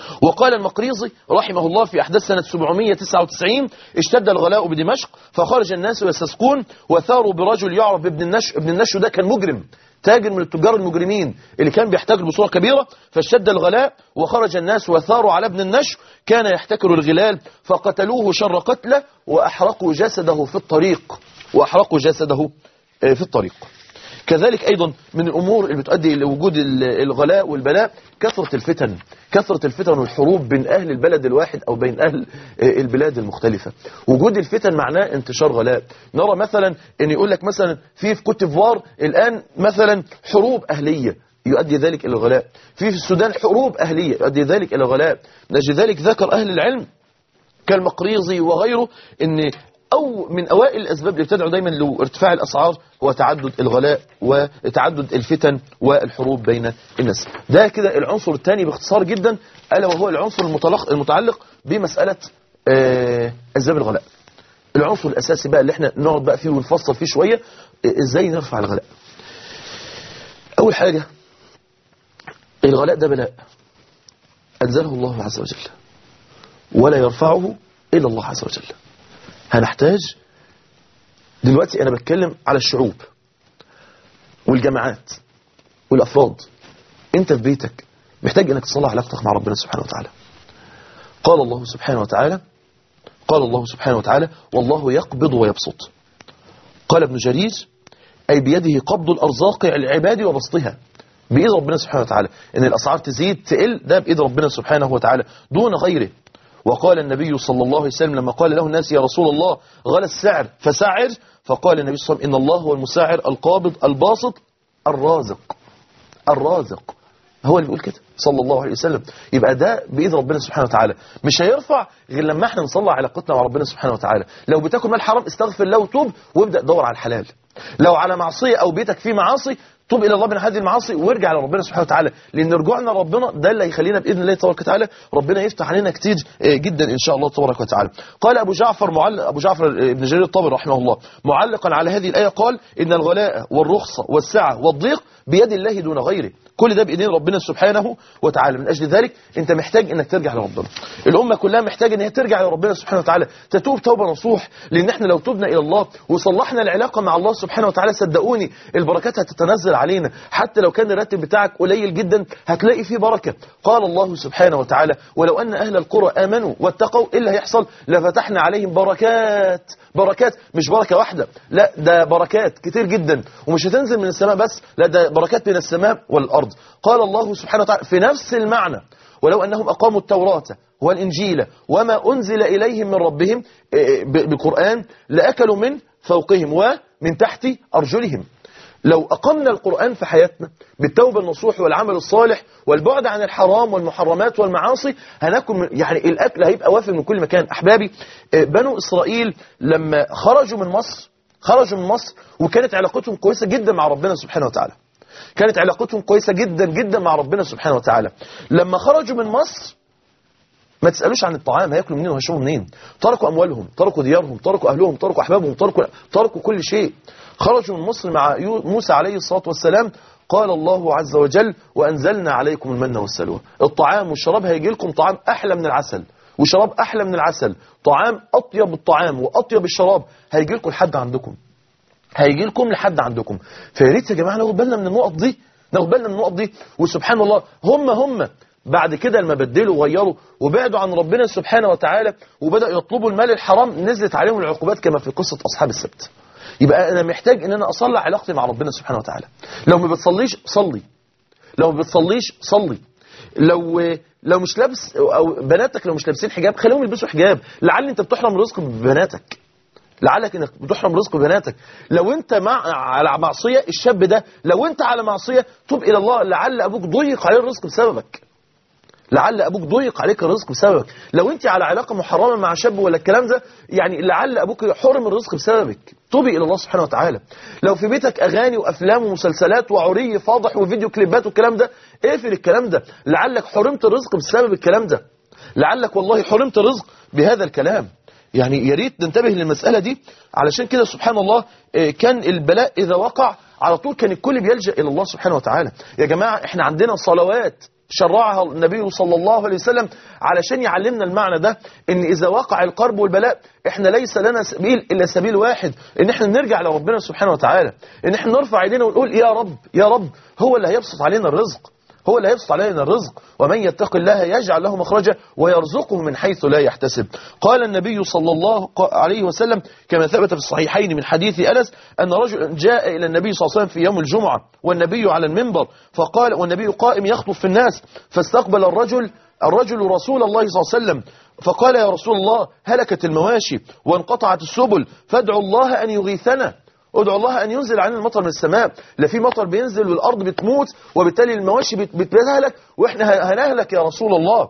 وقال المقريزي رحمه الله في أحداث سنة 799 اشتد الغلاء بدمشق فخرج الناس يستسقون وثاروا برجل يعرف بابن النش ابن النش ده كان مجرم تاجر من التجار المجرمين اللي كان بيحتكر بصورة كبيرة فاشتد الغلاء وخرج الناس وثاروا على ابن النش كان يحتكر الغلال فقتلوه شر قتله وأحرقوا جسده في الطريق وأحرقوا جسده في الطريق كذلك أيضا من الأمور اللي بتؤدي لوجود الغلاء والبلاء كثرة الفتن كثرة الفتن والحروب بين أهل البلد الواحد أو بين أهل البلاد المختلفة وجود الفتن معناه انتشار غلاء نرى مثلا أن يقول لك مثلا في في كوت ديفوار الآن مثلا حروب أهلية يؤدي ذلك إلى الغلاء في في السودان حروب أهلية يؤدي ذلك إلى الغلاء نجد ذلك ذكر أهل العلم كالمقريزي وغيره أن أو من أوائل الأسباب اللي بتدعو دايما لارتفاع الأسعار هو تعدد الغلاء وتعدد الفتن والحروب بين الناس ده كده العنصر الثاني باختصار جدا ألا وهو العنصر المتعلق, المتعلق بمسألة آه أسباب الغلاء العنصر الأساسي بقى اللي احنا نقعد بقى فيه ونفصل فيه شوية ازاي نرفع الغلاء أول حاجة الغلاء ده بلاء أنزله الله عز وجل ولا يرفعه إلا الله عز وجل هنحتاج دلوقتي أنا بتكلم على الشعوب والجماعات والأفراد أنت في بيتك محتاج أنك تصلح علاقتك مع ربنا سبحانه وتعالى قال الله سبحانه وتعالى قال الله سبحانه وتعالى والله يقبض ويبسط قال ابن جرير أي بيده قبض الأرزاق العباد وبسطها بإيد ربنا سبحانه وتعالى إن الأسعار تزيد تقل ده بإيد ربنا سبحانه وتعالى دون غيره وقال النبي صلى الله عليه وسلم لما قال له الناس يا رسول الله غلى السعر فسعر فقال النبي صلى الله عليه وسلم إن الله هو المساعر القابض الباسط الرازق الرازق هو اللي بيقول كده صلى الله عليه وسلم يبقى ده بإيد ربنا سبحانه وتعالى مش هيرفع غير لما احنا نصلح علاقتنا مع ربنا سبحانه وتعالى لو بتاكل مال حرام استغفر الله وتوب وابدأ دور على الحلال لو على معصية أو بيتك فيه معاصي توب إلى الله من هذه المعاصي وارجع لربنا سبحانه وتعالى لأن رجوعنا لربنا ده اللي هيخلينا بإذن الله تبارك وتعالى ربنا يفتح علينا كتير جدا إن شاء الله تبارك وتعالى قال أبو جعفر معلق أبو جعفر ابن جرير الطبري رحمه الله معلقا على هذه الآية قال إن الغلاء والرخصة والسعة والضيق بيد الله دون غيره كل ده بإيدين ربنا سبحانه وتعالى من أجل ذلك أنت محتاج أنك ترجع لربنا الأمة كلها محتاجة أن هي ترجع لربنا سبحانه وتعالى تتوب توبة نصوح لأن احنا لو تبنا إلى الله وصلحنا العلاقة مع الله سبحانه وتعالى صدقوني البركات هتتنزل علينا حتى لو كان الراتب بتاعك قليل جدا هتلاقي فيه بركة قال الله سبحانه وتعالى ولو أن أهل القرى آمنوا واتقوا إيه اللي هيحصل لفتحنا عليهم بركات بركات مش بركة واحدة لا ده بركات كتير جدا ومش هتنزل من السماء بس لا ده بركات من السماء والأرض قال الله سبحانه وتعالى في نفس المعنى ولو أنهم أقاموا التوراة والإنجيل وما أنزل إليهم من ربهم بقرآن لأكلوا من فوقهم ومن تحت أرجلهم لو أقمنا القرآن في حياتنا بالتوبة النصوح والعمل الصالح والبعد عن الحرام والمحرمات والمعاصي هناكل من يعني الأكل هيبقى وافر من كل مكان أحبابي بنو إسرائيل لما خرجوا من مصر خرجوا من مصر وكانت علاقتهم كويسة جدا مع ربنا سبحانه وتعالى كانت علاقتهم كويسة جدا جدا مع ربنا سبحانه وتعالى لما خرجوا من مصر ما تسألوش عن الطعام هياكلوا منين وهيشربوا منين تركوا أموالهم تركوا ديارهم تركوا أهلهم تركوا أحبابهم تركوا, تركوا كل شيء خرجوا من مصر مع موسى عليه الصلاة والسلام قال الله عز وجل وأنزلنا عليكم المن والسلوى الطعام والشراب هيجي لكم طعام أحلى من العسل وشراب أحلى من العسل طعام أطيب الطعام وأطيب الشراب هيجي لكم لحد عندكم هيجي لكم لحد عندكم فيا ريت يا جماعة ناخد بالنا من النقط دي ناخد بالنا من النقط دي وسبحان الله هم هم بعد كده لما بدلوا وغيروا وبعدوا عن ربنا سبحانه وتعالى وبدأوا يطلبوا المال الحرام نزلت عليهم العقوبات كما في قصة أصحاب السبت يبقى أنا محتاج أن أنا أصلح علاقتي مع ربنا سبحانه وتعالى لو ما بتصليش صلي لو ما بتصليش صلي لو لو مش لابس أو بناتك لو مش لابسين حجاب خليهم يلبسوا حجاب لعل أنت بتحرم رزق ببناتك لعلك انك بتحرم رزق بناتك لو انت مع على معصيه الشاب ده لو انت على معصيه توب الى الله لعل ابوك ضيق عليه الرزق بسببك لعل ابوك ضيق عليك الرزق بسببك لو انت على علاقه محرمه مع شاب ولا الكلام ده يعني لعل ابوك حرم الرزق بسببك توبي الى الله سبحانه وتعالى لو في بيتك اغاني وافلام ومسلسلات وعري فاضح وفيديو كليبات والكلام ده اقفل الكلام ده لعلك حرمت الرزق بسبب الكلام ده لعلك والله حرمت الرزق بهذا الكلام يعني يا ريت ننتبه للمسألة دي علشان كده سبحان الله كان البلاء إذا وقع على طول كان الكل بيلجأ إلى الله سبحانه وتعالى يا جماعة احنا عندنا صلوات شرعها النبي صلى الله عليه وسلم علشان يعلمنا المعنى ده ان اذا وقع القرب والبلاء احنا ليس لنا سبيل الا سبيل واحد ان احنا نرجع لربنا سبحانه وتعالى ان احنا نرفع ايدينا ونقول يا رب يا رب هو اللي هيبسط علينا الرزق هو اللي هيبسط علينا الرزق ومن يتق الله يجعل له مخرجا ويرزقه من حيث لا يحتسب قال النبي صلى الله عليه وسلم كما ثبت في الصحيحين من حديث أنس أن رجل جاء إلى النبي صلى الله عليه وسلم في يوم الجمعة والنبي على المنبر فقال والنبي قائم يخطب في الناس فاستقبل الرجل الرجل رسول الله صلى الله عليه وسلم فقال يا رسول الله هلكت المواشي وانقطعت السبل فادعوا الله أن يغيثنا ادعو الله أن ينزل علينا المطر من السماء لا في مطر بينزل والأرض بتموت وبالتالي المواشي بت- بتهلك وإحنا هنهلك يا رسول الله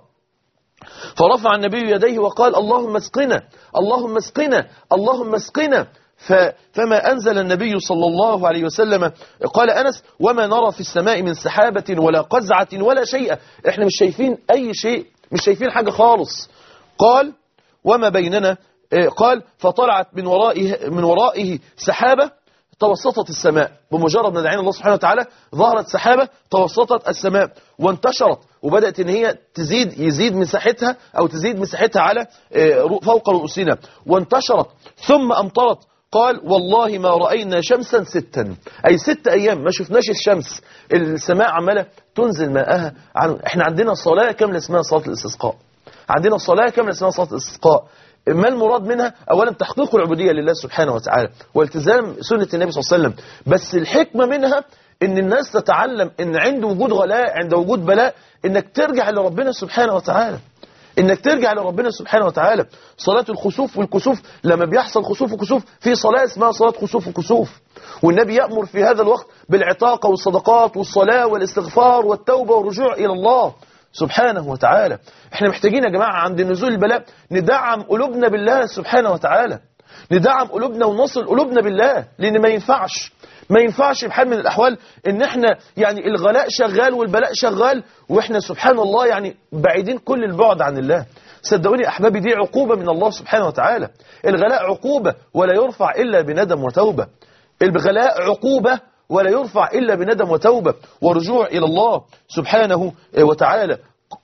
فرفع النبي يديه وقال اللهم اسقنا اللهم اسقنا اللهم اسقنا ف- فما أنزل النبي صلى الله عليه وسلم قال أنس وما نرى في السماء من سحابة ولا قزعة ولا شيء احنا مش شايفين أي شيء مش شايفين حاجة خالص قال وما بيننا آه، قال فطلعت من ورائه من ورائه سحابة توسطت السماء بمجرد ما دعينا الله سبحانه وتعالى ظهرت سحابة توسطت السماء وانتشرت وبدأت ان هي تزيد يزيد مساحتها او تزيد مساحتها على آه، رو- فوق رؤوسنا وانتشرت ثم امطرت قال والله ما رأينا شمسا ستا أي ست أيام ما شفناش الشمس السماء عمالة تنزل ماءها عن احنا عندنا صلاة كاملة اسمها صلاة الاستسقاء عندنا صلاة كاملة اسمها صلاة الاستسقاء ما المراد منها أولا تحقيق العبودية لله سبحانه وتعالى والتزام سنة النبي صلى الله عليه وسلم بس الحكمة منها ان الناس تتعلم ان عند وجود غلاء عند وجود بلاء انك ترجع لربنا سبحانه وتعالى انك ترجع لربنا سبحانه وتعالى صلاة الخسوف والكسوف لما بيحصل خسوف وكسوف في صلاة اسمها صلاة خسوف وكسوف والنبي يأمر في هذا الوقت بالعتاقة والصدقات والصلاة والاستغفار والتوبة والرجوع إلى الله سبحانه وتعالى احنا محتاجين يا جماعة عند نزول البلاء ندعم قلوبنا بالله سبحانه وتعالى ندعم قلوبنا ونصل قلوبنا بالله لأن ما ينفعش ما ينفعش بحال من الأحوال ان احنا يعني الغلاء شغال والبلاء شغال واحنا سبحان الله يعني بعيدين كل البعد عن الله صدقوني أحبابي دي عقوبة من الله سبحانه وتعالى الغلاء عقوبة ولا يرفع إلا بندم وتوبة الغلاء عقوبة ولا يرفع إلا بندم وتوبة ورجوع إلى الله سبحانه وتعالى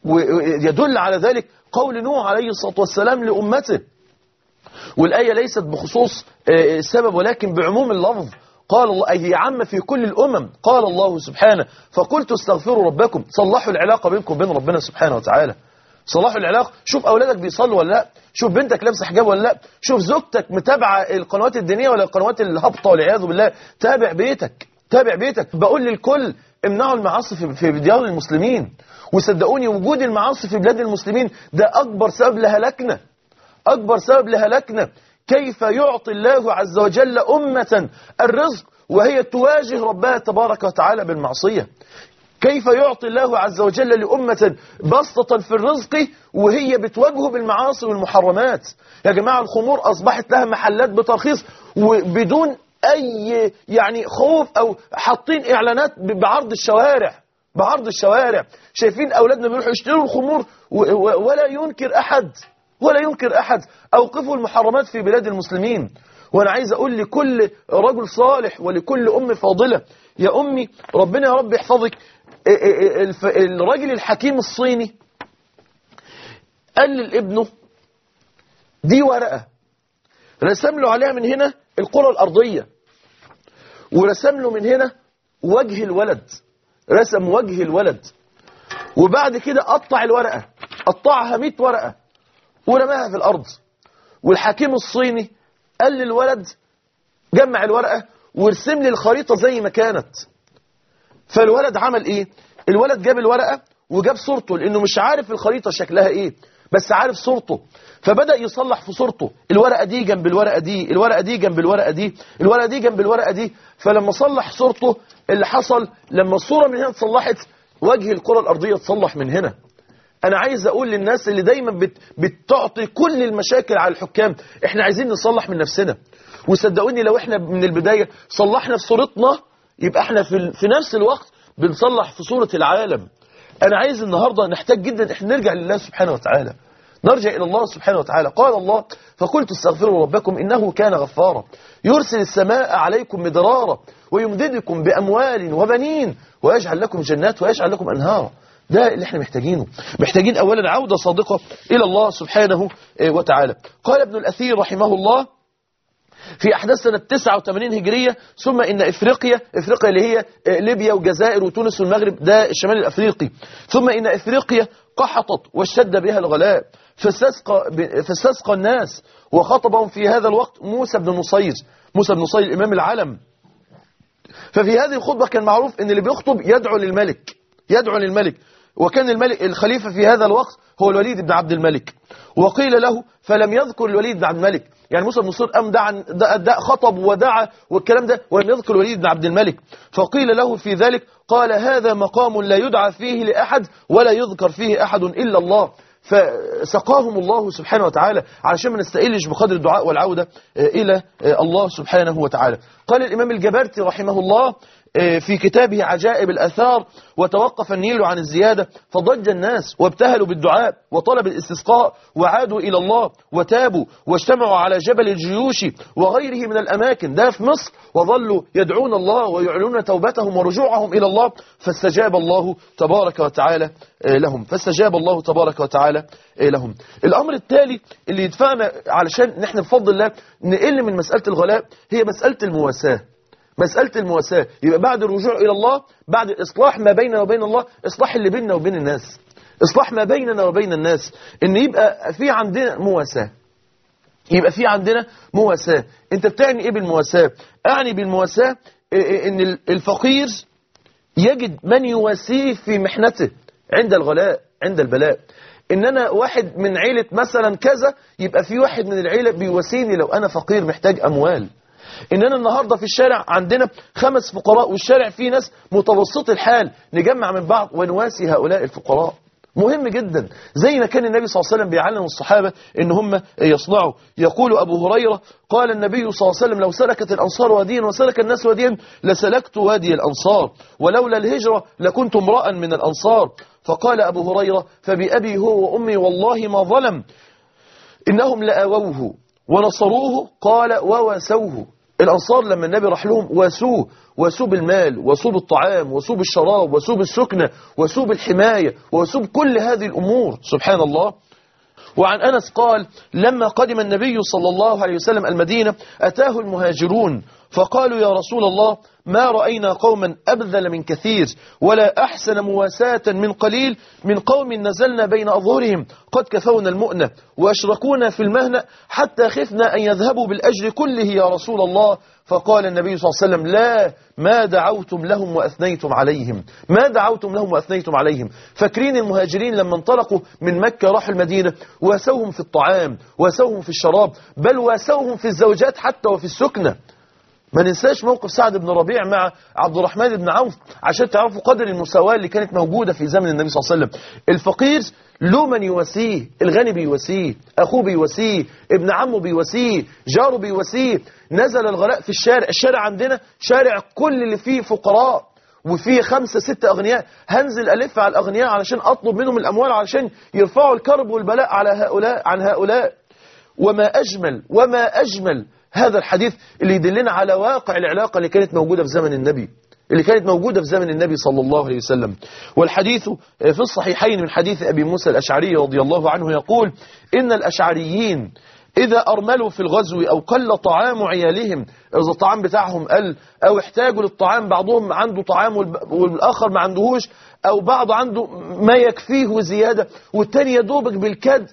ويدل على ذلك قول نوح عليه الصلاة والسلام لأمته والآية ليست بخصوص آه، السبب ولكن بعموم اللفظ قال الله أي عم في كل الأمم قال الله سبحانه فقلت استغفروا ربكم صلحوا العلاقة بينكم وبين ربنا سبحانه وتعالى صلاح العلاقة شوف أولادك بيصلوا ولا لا شوف بنتك لابسه حجاب ولا لا شوف زوجتك متابعة القنوات الدينية ولا القنوات الهابطة والعياذ بالله تابع بيتك تابع بيتك بقول للكل امنعوا المعاصي في- في ديار المسلمين وصدقوني وجود المعاصي في بلاد المسلمين ده أكبر سبب لهلاكنا أكبر سبب لهلاكنا كيف يعطي الله عز وجل أمة الرزق وهي تواجه ربها تبارك وتعالى بالمعصية كيف يعطي الله عز وجل لأمة بسطة في الرزق وهي بتواجهه بالمعاصي والمحرمات يا جماعة الخمور أصبحت لها محلات بترخيص وبدون أي يعني خوف أو حاطين إعلانات بعرض الشوارع بعرض الشوارع شايفين أولادنا بيروحوا يشتروا الخمور و- و- ولا ينكر أحد ولا ينكر أحد أوقفوا المحرمات في بلاد المسلمين وأنا عايز أقول لكل رجل صالح ولكل أم فاضلة يا أمي ربنا يا رب يحفظك ا- ا- الف- الراجل الحكيم الصيني قال لابنه دي ورقة رسم له عليها من هنا الكرة الأرضية ورسم له من هنا وجه الولد رسم وجه الولد وبعد كده قطع الورقة قطعها 100 ورقة ورماها في الأرض والحكيم الصيني قال للولد جمع الورقة وارسم لي الخريطة زي ما كانت فالولد عمل ايه الولد جاب الورقة وجاب صورته لانه مش عارف الخريطة شكلها ايه بس عارف صورته فبدأ يصلح في صورته الورقة دي جنب الورقة دي الورقة دي جنب الورقة دي الورقة دي جنب الورقة دي فلما صلح صورته اللي حصل لما الصورة من هنا اتصلحت وجه الكرة الأرضية اتصلح من هنا أنا عايز أقول للناس اللي دايما بت بتعطي كل المشاكل على الحكام إحنا عايزين نصلح من نفسنا وصدقوني لو إحنا من البداية صلحنا في صورتنا يبقى إحنا في, ال- في نفس الوقت بنصلح في صورة العالم أنا عايز النهاردة نحتاج جدا إحنا نرجع لله سبحانه وتعالى نرجع إلى الله سبحانه وتعالى قال الله فقلت استغفروا ربكم إنه كان غفارا يرسل السماء عليكم مدرارا ويمددكم بأموال وبنين ويجعل لكم جنات ويجعل لكم أنهارا ده اللي احنا محتاجينه محتاجين اولا عودة صادقة الى الله سبحانه وتعالى قال ابن الاثير رحمه الله في أحداث سنة 89 هجرية ثم إن إفريقيا إفريقيا اللي هي ليبيا والجزائر وتونس والمغرب ده الشمال الأفريقي ثم إن إفريقيا قحطت واشتد بها الغلاء فاستسقى, فاستسقى الناس وخطبهم في هذا الوقت موسى بن نصير موسى بن نصير الإمام العالم ففي هذه الخطبة كان معروف أن اللي بيخطب يدعو للملك يدعو للملك وكان الملك الخليفة في هذا الوقت هو الوليد بن عبد الملك وقيل له فلم يذكر الوليد بن عبد الملك يعني موسى بن نصير قام دعا دع خطب ودعا والكلام ده ولم يذكر الوليد بن عبد الملك فقيل له في ذلك قال هذا مقام لا يدعى فيه لأحد ولا يذكر فيه أحد إلا الله فسقاهم الله سبحانه وتعالى علشان ما نستقلش بقدر الدعاء والعودة إلى الله سبحانه وتعالى قال الإمام الجبرتي رحمه الله في كتابه عجائب الأثار وتوقف النيل عن الزيادة فضج الناس وابتهلوا بالدعاء وطلب الاستسقاء وعادوا إلى الله وتابوا واجتمعوا على جبل الجيوش وغيره من الأماكن ده في مصر وظلوا يدعون الله ويعلنون توبتهم ورجوعهم إلى الله فاستجاب الله تبارك وتعالى لهم فاستجاب الله تبارك وتعالى لهم الأمر التالي اللي يدفعنا علشان نحن بفضل الله نقل من مسألة الغلاء هي مسألة المواساة مسألة المواساة يبقى بعد الرجوع إلى الله بعد الإصلاح ما بيننا وبين الله إصلاح اللي بيننا وبين الناس إصلاح ما بيننا وبين الناس إن يبقى في عندنا مواساة يبقى في عندنا مواساة أنت بتعني إيه بالمواساة أعني بالمواساة إن الفقير يجد من يواسيه في محنته عند الغلاء عند البلاء ان انا واحد من عيلة مثلا كذا يبقى في واحد من العيلة بيواسيني لو انا فقير محتاج اموال اننا النهاردة في الشارع عندنا خمس فقراء والشارع فيه ناس متوسط الحال نجمع من بعض ونواسي هؤلاء الفقراء مهم جدا زي ما كان النبي صلى الله عليه وسلم بيعلم الصحابة ان هم يصنعوا يقول ابو هريرة قال النبي صلى الله عليه وسلم لو سلكت الانصار واديا وسلك الناس واديا لسلكت وادي الانصار ولولا الهجرة لكنت امرأ من الانصار فقال ابو هريرة فبأبي هو وامي والله ما ظلم انهم لآووه ونصروه قال وواسوه الأنصار لما النبي راح لهم واسوه واسوه بالمال واسوه بالطعام واسوه بالشراب واسوه بالسكنة واسوه بالحماية واسوه بكل هذه الأمور سبحان الله وعن أنس قال لما قدم النبي صلى الله عليه وسلم المدينة أتاه المهاجرون فقالوا يا رسول الله ما رأينا قوما أبذل من كثير ولا أحسن مواساة من قليل من قوم نزلنا بين أظهرهم قد كفونا المؤنة وأشركونا في المهنة حتى خفنا أن يذهبوا بالأجر كله يا رسول الله فقال النبي صلى الله عليه وسلم لا ما دعوتم لهم وأثنيتم عليهم ما دعوتم لهم وأثنيتم عليهم فاكرين المهاجرين لما انطلقوا من مكة راحوا المدينة واسوهم في الطعام واسوهم في الشراب بل واسوهم في الزوجات حتى وفي السكنة ما ننساش موقف سعد بن ربيع مع عبد الرحمن بن عوف عشان تعرفوا قدر المساواة اللي كانت موجودة في زمن النبي صلى الله عليه وسلم الفقير له من يواسيه الغني بيواسيه أخوه بيواسيه ابن عمه بيواسيه جاره بيواسيه نزل الغلاء في الشارع الشارع عندنا شارع كل اللي فيه فقراء وفيه خمسة ستة أغنياء هنزل ألف على الأغنياء علشان أطلب منهم الأموال علشان يرفعوا الكرب والبلاء على هؤلاء عن هؤلاء وما أجمل وما أجمل هذا الحديث اللي يدلنا على واقع العلاقة اللي كانت موجودة في زمن النبي اللي كانت موجودة في زمن النبي صلى الله عليه وسلم والحديث في الصحيحين من حديث أبي موسى الأشعري رضي الله عنه يقول إن الأشعريين إذا أرملوا في الغزو أو قل طعام عيالهم إذا الطعام بتاعهم قل أو احتاجوا للطعام بعضهم عنده طعام والآخر ما عندهوش أو بعض عنده ما يكفيه زيادة والتاني يدوبك بالكد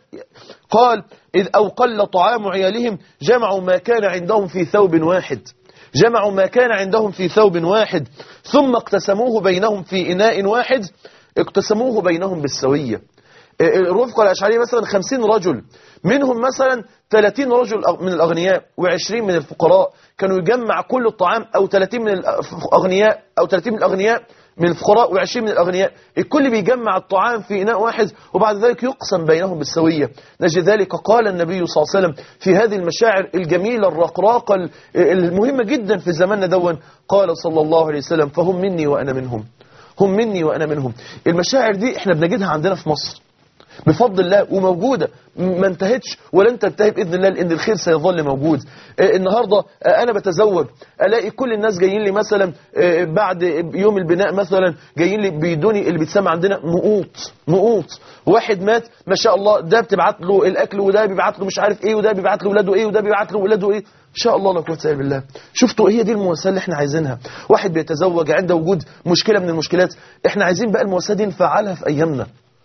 قال إذ أو قل طعام عيالهم جمعوا ما كان عندهم في ثوب واحد جمعوا ما كان عندهم في ثوب واحد ثم اقتسموه بينهم في إناء واحد اقتسموه بينهم بالسوية الرفقة الأشعرية مثلا 50 رجل منهم مثلا 30 رجل من الأغنياء و20 من الفقراء كانوا يجمع كل الطعام أو 30 من الأغنياء أو 30 من الأغنياء من الفقراء و20 من الأغنياء الكل بيجمع الطعام في إناء واحد وبعد ذلك يقسم بينهم بالسوية نجد ذلك قال النبي صلى الله عليه وسلم في هذه المشاعر الجميلة الرقراقة المهمة جدا في زماننا دون قال صلى الله عليه وسلم فهم مني وأنا منهم هم مني وأنا منهم المشاعر دي احنا بنجدها عندنا في مصر بفضل الله وموجودة ما انتهتش ولن تنتهي بإذن الله لأن الخير سيظل موجود آه، النهاردة آه، أنا بتزوج ألاقي كل الناس جايين لي مثلا آه، بعد يوم البناء مثلا جايين لي بيدوني اللي بيتسمى عندنا نقوط نقوط واحد مات ما شاء الله ده بتبعت له الأكل وده بيبعت له مش عارف إيه وده بيبعت له ولاده إيه وده بيبعت له ولاده إيه ان شاء الله لا قوه الا بالله شفتوا هي دي المواساه اللي احنا عايزينها واحد بيتزوج عند وجود مشكله من المشكلات احنا عايزين بقى المواساه دي نفعلها في ايامنا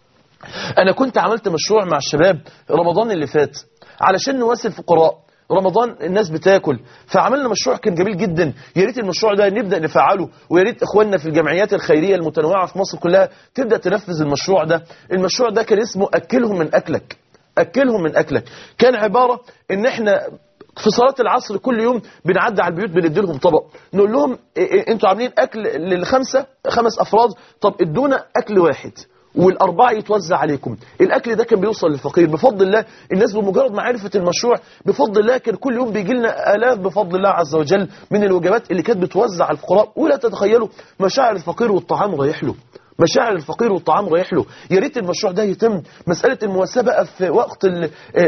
انا كنت عملت مشروع مع الشباب رمضان اللي فات علشان نواسي الفقراء رمضان الناس بتاكل فعملنا مشروع كان جميل جدا يا ريت المشروع ده نبدا نفعله ويا ريت اخواننا في الجمعيات الخيريه المتنوعه في مصر كلها تبدا تنفذ المشروع ده المشروع ده كان اسمه اكلهم من اكلك اكلهم من اكلك كان عباره ان احنا في صلاة العصر كل يوم بنعدي على البيوت بندي لهم طبق نقول لهم إيه إيه انتوا عاملين اكل للخمسة خمس افراد طب ادونا اكل واحد والأربعة يتوزع عليكم الأكل ده كان بيوصل للفقير بفضل الله الناس بمجرد ما عرفت المشروع بفضل الله كان كل يوم بيجي لنا آلاف بفضل الله عز وجل من الوجبات اللي كانت بتوزع على الفقراء ولا تتخيلوا مشاعر الفقير والطعام رايح له مشاعر الفقير والطعام رايح له يا ريت المشروع ده يتم مسألة المواساة بقى في وقت ال-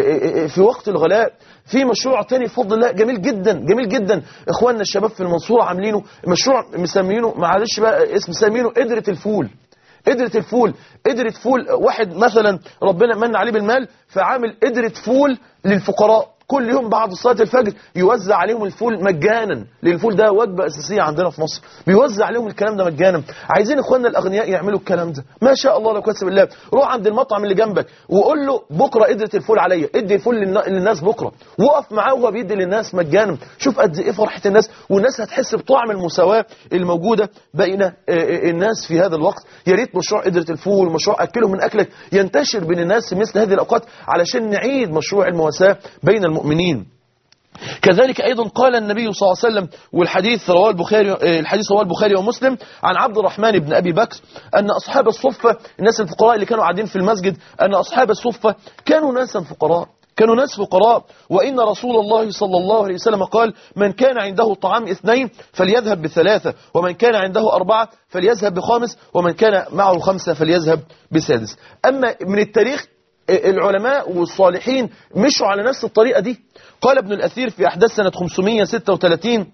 في وقت الغلاء في مشروع تاني بفضل الله جميل جدا جميل جدا اخواننا الشباب في المنصورة عاملينه مشروع مسمينه معلش بقى اسم مسمينه قدرة الفول قدرة الفول قدرة فول واحد مثلا ربنا من عليه بالمال فعامل قدرة فول للفقراء كل يوم بعد صلاة الفجر يوزع عليهم الفول مجانا لأن الفول ده وجبة أساسية عندنا في مصر بيوزع عليهم الكلام ده مجانا عايزين إخواننا الأغنياء يعملوا الكلام ده ما شاء الله لا قوه الا بالله روح عند المطعم اللي جنبك وقول له بكرة قدرة الفول عليا ادي الفول للنا- للناس بكرة وقف معاه وهو بيدي للناس مجانا شوف قد إيه فرحة الناس والناس هتحس بطعم المساواة الموجودة بين آه، آه، الناس في هذا الوقت يا ريت مشروع قدرة الفول مشروع أكلهم من أكلك ينتشر بين الناس في مثل هذه الأوقات علشان نعيد مشروع المواساة بين المؤمنين كذلك أيضا قال النبي صلى الله عليه وسلم والحديث رواه البخاري آه، الحديث رواه البخاري ومسلم عن عبد الرحمن بن أبي بكر أن أصحاب الصفة الناس الفقراء اللي كانوا قاعدين في المسجد أن أصحاب الصفة كانوا ناسا فقراء كانوا ناس فقراء وإن رسول الله صلى الله عليه وسلم قال من كان عنده طعام اثنين فليذهب بثلاثة ومن كان عنده أربعة فليذهب بخامس ومن كان معه خمسة فليذهب بسادس أما من التاريخ العلماء والصالحين مشوا على نفس الطريقة دي قال ابن الأثير في أحداث سنة 536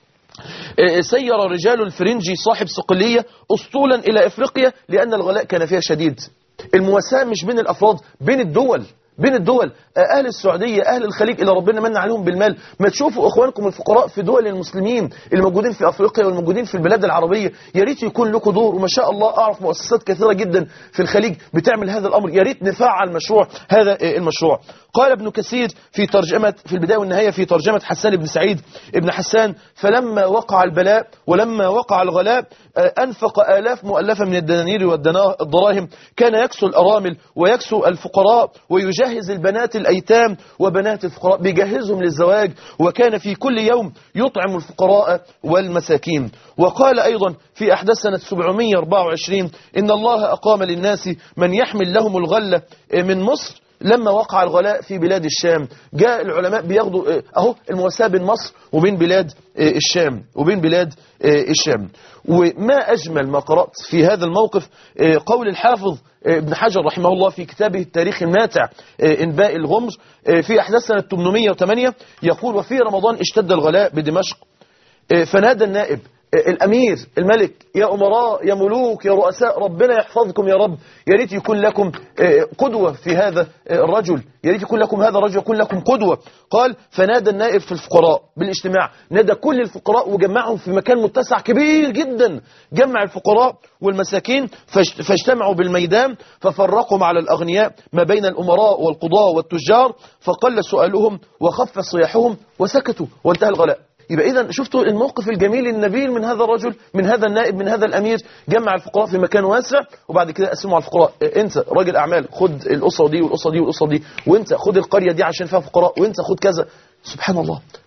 سير رجال الفرنجي صاحب صقلية أسطولا إلى إفريقيا لأن الغلاء كان فيها شديد المواساة مش بين الأفراد بين الدول بين الدول أهل السعودية أهل الخليج اللي ربنا من عليهم بالمال ما تشوفوا إخوانكم الفقراء في دول المسلمين الموجودين في أفريقيا والموجودين في البلاد العربية يا ريت يكون لكم دور وما شاء الله أعرف مؤسسات كثيرة جدا في الخليج بتعمل هذا الأمر يا ريت نفعل مشروع هذا المشروع قال ابن كثير في ترجمة في البداية والنهاية في ترجمة حسان بن سعيد ابن حسان فلما وقع البلاء ولما وقع الغلاء أنفق آلاف مؤلفة من الدنانير والدراهم كان يكسو الأرامل ويكسو الفقراء ويجهز البنات الأيتام وبنات الفقراء بيجهزهم للزواج وكان في كل يوم يطعم الفقراء والمساكين وقال أيضا في أحداث سنة 724 إن الله أقام للناس من يحمل لهم الغلة من مصر لما وقع الغلاء في بلاد الشام جاء العلماء بياخدوا آه، اهو المواساة بين مصر وبين بلاد آه، الشام وبين بلاد آه، الشام وما أجمل ما قرأت في هذا الموقف آه، قول الحافظ آه، ابن حجر رحمه الله في كتابه التاريخ الماتع آه، إنباء الغمر آه، في أحداث سنة 808 يقول وفي رمضان اشتد الغلاء بدمشق آه، فنادى النائب آه، الأمير الملك يا أمراء يا ملوك يا رؤساء ربنا يحفظكم يا رب يا ريت يكون لكم آه، قدوة في هذا آه، الرجل يا ريت يكون لكم هذا الرجل يكون لكم قدوة قال فنادى النائب في الفقراء بالاجتماع نادى كل الفقراء وجمعهم في مكان متسع كبير جدا جمع الفقراء والمساكين فاجت- فاجتمعوا بالميدان ففرقهم على الأغنياء ما بين الأمراء والقضاة والتجار فقل سؤالهم وخف صياحهم وسكتوا وانتهى الغلاء يبقى اذا شفتوا الموقف الجميل النبيل من هذا الرجل من هذا النائب من هذا الامير جمع الفقراء في مكان واسع وبعد كده قسموا على الفقراء إيه، انت راجل اعمال خد الاسره دي والاسره دي والاسره دي وانت خد القريه دي عشان فيها فقراء وانت خد كذا سبحان الله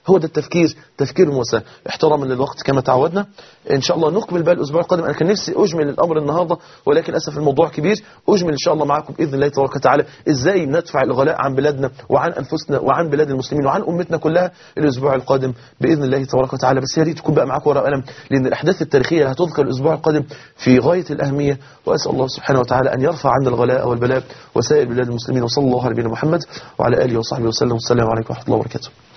هو ده التفكير تفكير موسى احتراما للوقت كما تعودنا ان شاء الله نكمل بقى الاسبوع القادم انا كان نفسي اجمل الامر النهارده ولكن للاسف الموضوع كبير اجمل ان شاء الله معاكم باذن الله تبارك وتعالى ازاي ندفع الغلاء عن بلادنا وعن انفسنا وعن بلاد المسلمين وعن امتنا كلها الاسبوع القادم باذن الله تبارك وتعالى بس يا ريت تكون بقى معاكم ورقه وقلم لان الاحداث التاريخيه اللي هتذكر الاسبوع القادم في غايه الاهميه واسال الله سبحانه وتعالى ان يرفع عنا الغلاء والبلاء وسائر بلاد المسلمين وصلى الله على نبينا محمد وعلى اله وصحبه وسلم والسلام عليكم ورحمه الله وبركاته